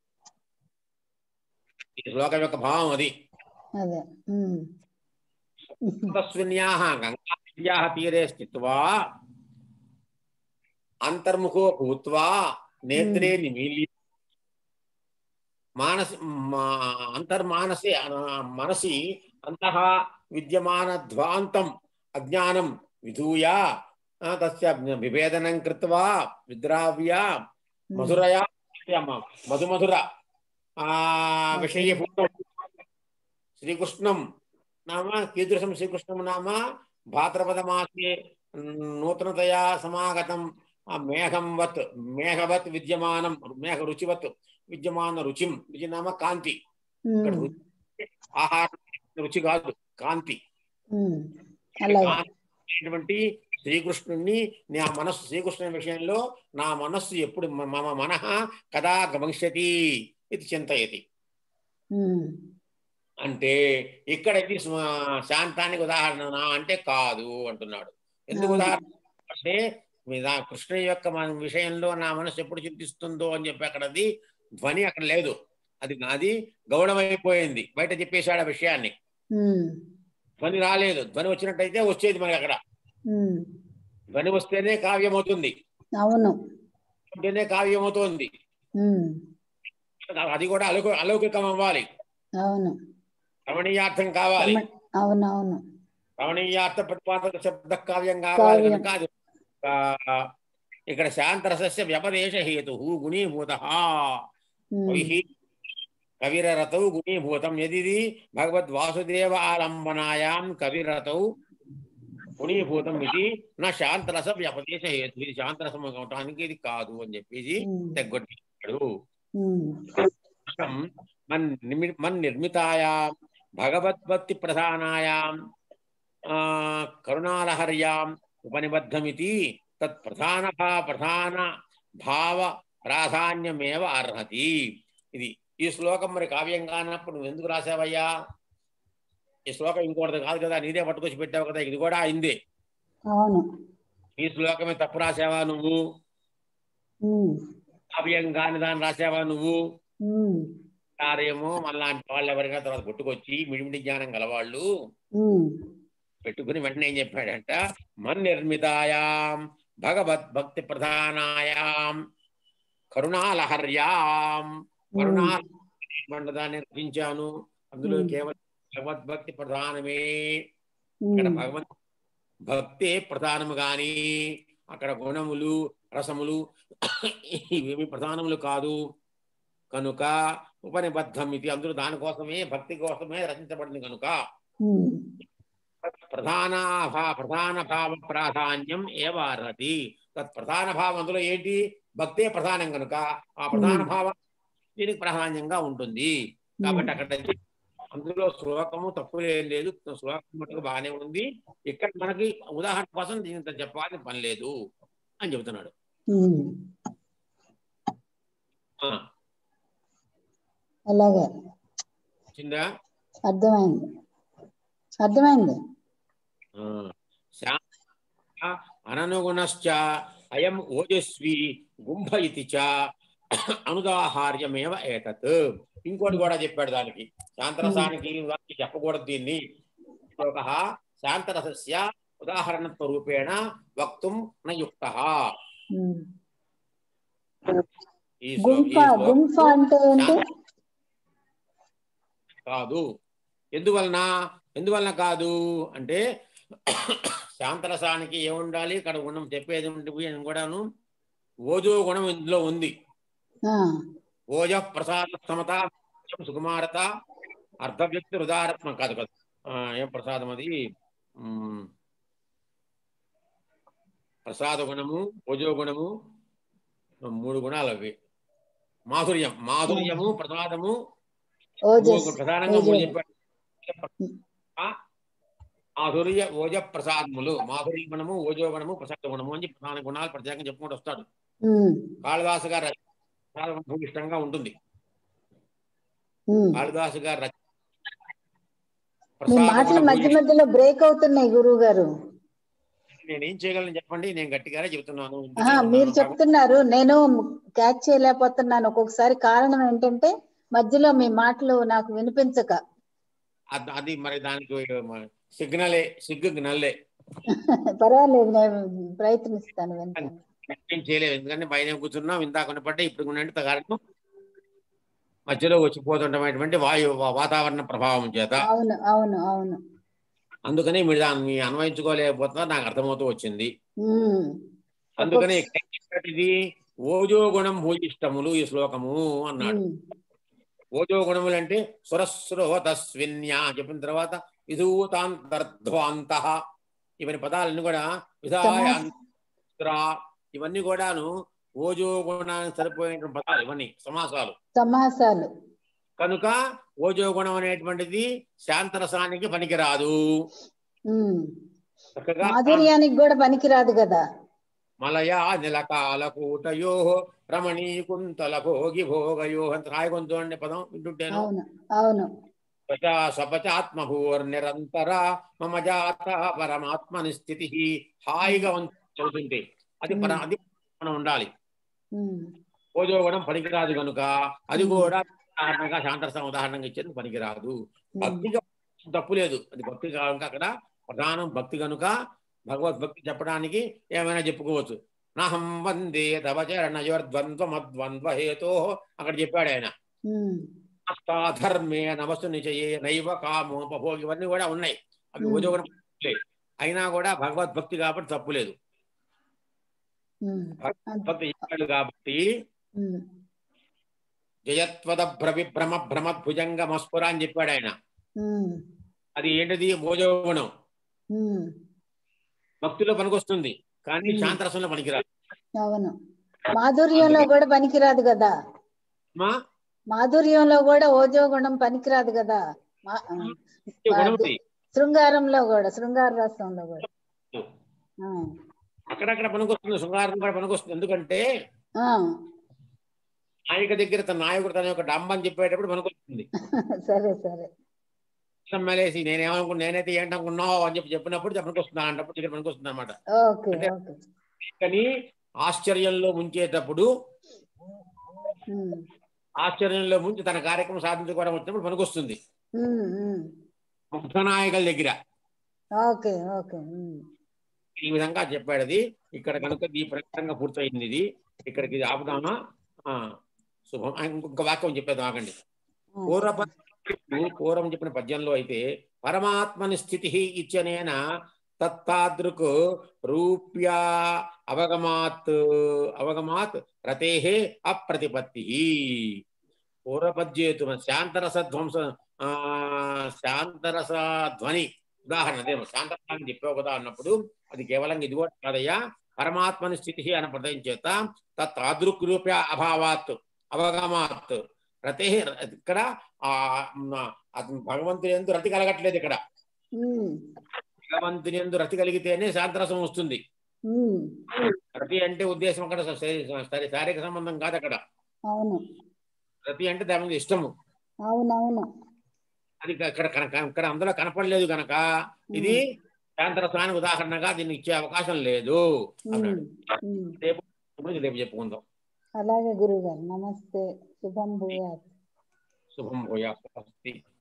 ఈ శ్లోకం యొక్క భావం అది అదే ఉమ్. తస్మిన్యాహ గంగానద్యాః తీరే స్థిత్వా అంతర్ముఖో భూత్వా నేత్రే నిమీల్య మానసి మా- అంతర్మానసి అన- మనసి అంతః విద్యమాన ధ్వాంతం అజ్ఞానం విధూయ ఆ, తస్య విభేదనం కృత్వా విద్రావ్య మధురయా మధుమధుర ఆ విషయభూతం శ్రీకృష్ణం నామ కీదృశం శ్రీకృష్ణం నామ భాద్రపద మాసే నూతనతయా సమాగతం ఆ మేఘం వత్ మేఘవత్ విద్యమానం మేఘ రుచివత్ విద్యమాన రుచిం రుచి నామ కాంతి ఇక్కడ ఉమ్, రుచి ఆహారం రుచి కాదు కాంతి ఉమ్. అలాగే అనేటువంటి శ్రీకృష్ణుణ్ణి నా మనస్సు శ్రీకృష్ణుని విషయంలో నా మనస్సు ఎప్పుడు మ- మమ మనః కదా గమిష్యతి ఇది చింతయతి ఉమ్, అంటే ఇక్కడ ఇది స్మ- శాంతానికి ఉదాహరణ అంటే కాదు అంటున్నాడు ఎందుకు అవును. ఉదాహరణ అంటే మీ నా కృష్ణ యొక్క మన విషయంలో నా మనసు ఎప్పుడు చింతిస్తుందో అని చెప్పి అక్కడ అది ధ్వని అక్కడ లేదు అది అది గౌడమైపోయింది బయట చెప్పేశాడు ఆ విషయాన్ని ఉమ్, ధ్వని రాలేదు ధ్వని వచ్చినట్టయితే వచ్చేది మనకి అక్కడ ఉమ్. ధ్వని వస్తేనే కావ్యం అవుతుంది అవును ఉంటేనే కావ్యం అవుతుంది ఉమ్, అది కూడా అలౌక అలౌకికం అవ్వాలి అవును రమణీయార్థం కావాలి అవునవును రమణీయార్థ ప్రతిపాదక శబ్ద కావ్యం కావాలి కావ్యం. కనుక అది ఆ, ఇక్కడ శాంతరసస్య వ్యపదేశ హేతు గుణీభూత ఉమ్, కవిరరతౌ గుణీభూతం యదిది భగవద్వాసుదేవ ఆలంబనాయాం కవిరతౌ గుణీభూతం ఇది నా శాంతరస వ్యపదేశ హేతు ఇది శాంతరసం అవటానికి ఇది కాదు అని చెప్పేసి ఉమ్, తెగొట్టాడు ఉమ్, మన్ నిమి మన్ నిర్మితాయాం భగవద్భక్తి ప్రధానాయాం ఆ, కరుణాలహర్యాం ఉపనిబద్ధమితి తత్ ప్రధాన భా- ప్రధాన భావ ప్రాధాన్యమేవ అర్హతి ఇది ఈ శ్లోకం మరి కావ్యం కానప్పుడు నువ్వు ఎందుకు రాసావయ్యా ఈ శ్లోకం ఇంకోటిది కాదు కదా నీదే పట్టుకొచ్చి పెట్టావు కదా ఇది కూడా అయిందే అవును ఈ శ్లోకమే తప్పు రాసావా నువ్వు ఉమ్, కావ్యం కాని దాన్ని రాసావా నువ్వు ఉమ్, సారేమో మళ్ళాంటి వాళ్ళు ఎవరైనా తర్వాత పుట్టుకొచ్చి మిడిమిడి జ్ఞానం గలవాళ్ళు ఉమ్, పెట్టుకుని వెంటనే ఏం చెప్పాడంట మన్ నిర్మితాయాం భగవద్ భక్తి ప్రధానాయాం కరుణాలహర్యాం కరుణా మండదాన్ని రచించాను అందులో Hmm. కేవలం భగవద్భక్తి ప్రధానమే ఉమ్, ఇక్కడ భగవద్ భక్తే ప్రధానము గాని అక్కడ గుణములు రసములు ఇవేమి ప్రధానములు కాదు కనుక ఉపనిబద్ధం ఇది అందులో దానికోసమే భక్తి కోసమే రచించబడింది కనుక ఉమ్, ప్రధాన భా- ప్రధాన భావ ప్రాధాన్యం ఏవ అర్హతి తత్ ప్రధాన భావం అందులో ఏంటి భక్తే ప్రధానం కనుక ఆ ప్రధాన Hmm. భావం దీనికి ప్రాధాన్యంగా ఉంటుంది కాబట్టి అక్కడ అందులో శ్లోకము తప్పు ఏం లేదు శ్లోకం మటుకు బాగానే ఉంది ఇక్కడ మనకి ఉదాహరణ కోసం దీనితో చెప్పాల్సిన పని లేదు అని చెబుతున్నాడు ఉమ్, ఆ, అలాగే వచ్చిందా అర్థమైంది అర్థమైంది ఆ, శా- అననుగుణశ్చ అయం ఓజస్వి గుంభ ఇది చ అనుదాహార్యమేవ ఏతత్ ఇంకోటి కూడా చెప్పాడు దానికి శాంతరసానికి వారికి చెప్పకూడదు దీన్ని ఒక శాంతరసస్య ఉదాహరణత్వ రూపేణ వక్తుం నయుక్త ఉమ్. ఈ శ్లో- గుంఫ ఈ శ్లోకం గుంఫ అంటే ఏంటి కాదు ఎందువలన ఎందువలన కాదు అంటే శాంతరసానికి ఏముండాలి ఇక్కడ గుణం చెప్పేది ఉంటుంది అని కూడాను ఓజో గుణం ఇందులో ఉంది ఆ, ఓజ ప్రసాద సమత సుకుమారత అర్ధవ్యక్తి హృదారత్మ కాదు కాదు ఆ, ఏం ప్రసాదం అది ఉమ్, ప్రసాద గుణము ఓజో గుణము మూడు గుణాలు అవి మాధుర్యం మాధుర్యము ప్రసాదము ఓజస్ ప్రధానంగా మూడు ఓజో. చెప్పాడు ఆ, మాధుర్య ఓజ ప్రసాదములు మాధుర్య గుణము ఓజో గుణము ప్రసాద గుణము అని చెప్పి నాలుగు గుణాలు ప్రత్యేకంగా చెప్పుకుంటూ వస్తాడు ఉమ్, కాళిదాసు గారు ప్రసాద గుణం ఇష్టంగా ఉంటుంది ఉమ్. కాళిదాసు గారు రచ- మీ ప్రసాద మాటలు గుణ మధ్య మధ్యలో బ్రేక్ అవుతున్నాయి గురువు గారు నేను ఏం చేయగలను చెప్పండి నేను గట్టిగానే చెబుతున్నాను ఆహా, మీరు చెప్తున్నారు నేను క్యాచ్ చేయలేకపోతున్నాను ఒక్కొక్కసారి కారణం ఏంటంటే మధ్యలో మీ మాటలు నాకు వినిపించక అది- అది మరి దానికి సిగ్నలే సిగ్నల్లే పర్వాలేదు నేను ప్రయత్నిస్తాను వెంటనే ఏం చేయలేదు ఎందుకంటే బయట కూర్చున్నాం ఇందాక ఉన్నపట్టే ఇప్పుడు ఉన్నట్టు కారణం మధ్యలో వచ్చిపోతుండమైనటువంటి వాయు వా- వాతావరణ ప్రభావం చేత అవును అవును అవును అందుకని మీరు దాన్ని అన్వయించుకోలేకపోతున్నారు నాకు అర్థమవుతూ వచ్చింది ఉమ్, అందుకని ఇక్కడ ఏం చెప్పాడు ఇది ఓజో గుణం భూయిష్టములు ఈ శ్లోకము అన్నాడు ఉమ్, ఓజో గుణములు అంటే సురస్రోతస్విన్యా చెప్పిన తర్వాత విధూతాంతర్ధ్వాంత ఇవన్నీ పదాలన్నీ కూడా విధాయ సమాస- అంతరా ఇవన్నీ కూడాను ఓజో గుణానికి సరిపోయిన పదాలు ఇవన్నీ సమాసాలు సమాసాలు కనుక ఓజో గుణం అనేటువంటిది శాంతరసానికి పనికిరాదు ఉమ్, చక్కగా మాధుర్యానికి కూడా పనికిరాదు కదా మలయా నిలకాల కూటయో రమణీకుంతల భోగి భోగయో అంత రాయకొని చూడండి పదం వింటుంటేను అవును అవును స్వపచాత్మభూర్ నిరంతర మమ జాత పరమాత్మని స్థితి హాయిగా ఉంది చదువుతుంటే అది పర అది మనం ఉండాలి ఉమ్, ఓజో గుణం పనికిరాదు కనుక అది కూడా ఉదాహరణగా శాంతరసం ఉదాహరణగా ఇచ్చేది పనికిరాదు ఉమ్, భక్తిగా తప్పు లేదు అది భక్తి కనుక అక్కడ ప్రధానం భక్తి కనుక భగవద్భక్తి చెప్పడానికి ఏమైనా చెప్పుకోవచ్చు నాహం వందే తవ చరణయోర్ద్వంద్వమద్వంద్వ హేతో అక్కడ చెప్పాడు ఆయన ఉమ్, ధర్మే నమస్సు నిచయే నైవ కామోపభోగి ఇవన్నీ కూడా ఉన్నాయి అవి Hmm. ఉద్యోగం అయినా కూడా భగవద్భక్తి కాబట్టి తప్పులేదు ఉమ్, భక్తి ఇచ్చాడు కాబట్టి ఉమ్, జయత్వద భ్రవిభ్రమ భ్రమద్భుజంగ మస్ఫుర అని చెప్పాడు ఆయన ఉమ్, అది ఏంటిది మోజోగుణం ఉమ్, భక్తిలో పనికొస్తుంది కానీ Hmm. శాంతరసంలో పనికిరాదు అవును మాధుర్యంలో కూడా పనికిరాదు కదా మా మాధుర్యంలో కూడా ఓజో గుణం పనికిరాదు కదా మా- గుణం ఉంది. శృంగారంలో కూడా శృంగార రసంలో కూడా ఆ, అక్కడక్కడ పనికొస్తుంది శృంగారం కూడా పనికొస్తుంది ఎందుకంటే ఆ, నాయక దగ్గర తన నాయకుడు తన యొక్క డంబం చెప్పేటప్పుడు పనికొస్తుంది సరే సరే ఎమ్మెల్యేసి నేనేమనుకున్నా నేనైతే ఏంటనుకున్నావు అని చెప్పి చెప్పినప్పుడు పనికొస్తుంది అన్నప్పుడు ఇక్కడ పనికొస్తుంది అనమాట ఓకే ఓకే కానీ ఆశ్చర్యంలో ముంచేటప్పుడు ఉమ్, ఆశ్చర్యంలో ముంచి తన కార్యక్రమం సాధించుకోవడం వచ్చినప్పుడు పనికొస్తుంది ఉమ్, ఉమ్. ముగ్ధ నాయకుల దగ్గర ఓకే ఓకే ఉమ్, ఈ విధంగా చెప్పాడు అది ఇక్కడ కనుక ఈ ప్రకారంగా పూర్తయింది ఇది ఇక్కడికి ఇది ఆపుదామా ఆ, శుభం ఆ, ఇంకొక వాక్యం చెప్పేది ఆగండి ఆ, పూర్వ పూర్వం చెప్పిన పద్యంలో అయితే పరమాత్మని స్థితి ఇచ్చనేన తత్తాదృక్ రూప్యా అవగమాత్ అవగమాత్ రతే అప్రతిపత్తి పూర్వపద్యేతు శాంతరసధ్వంస ఆ శాంతరస ధ్వని ఉదాహరణ అదే శాంతరసాన్ని చెప్పావు కదా అన్నప్పుడు అది కేవలం ఇది కూడా కాదయ్యా పరమాత్మని స్థితి అన్న పదం చేత తత్తాదృక్ రూప్య అభావాత్ అవగమాత్ రతే ఇక్కడ ఆ మ- అతను భగవంతుని ఎందు రతి కలగట్లేదు ఇక్కడ ఉమ్, భగవంతుని ఎందు రతి కలిగితేనే శాంతరసం వస్తుంది ఉమ్, రతి అంటే ఉద్దేశం అక్కడ స- స- సరి- శారీరక సంబంధం కాదు అక్కడ అవును రతి అంటే దాని మీద ఇష్టము అవునవును అది ఇక్కడ కనుక ఇక్కడ అందులో కనపడలేదు కనుక ఇది శాంతరసానికి ఉదాహరణగా దీన్ని ఇచ్చే అవకాశం లేదు అన్నాడు ఉమ్, ఉమ్. రేపు గురించి రేపు చెప్పుకుందాం అలాగే గురుగారు నమస్తే శుభం భూయాత్ శుభం భూయా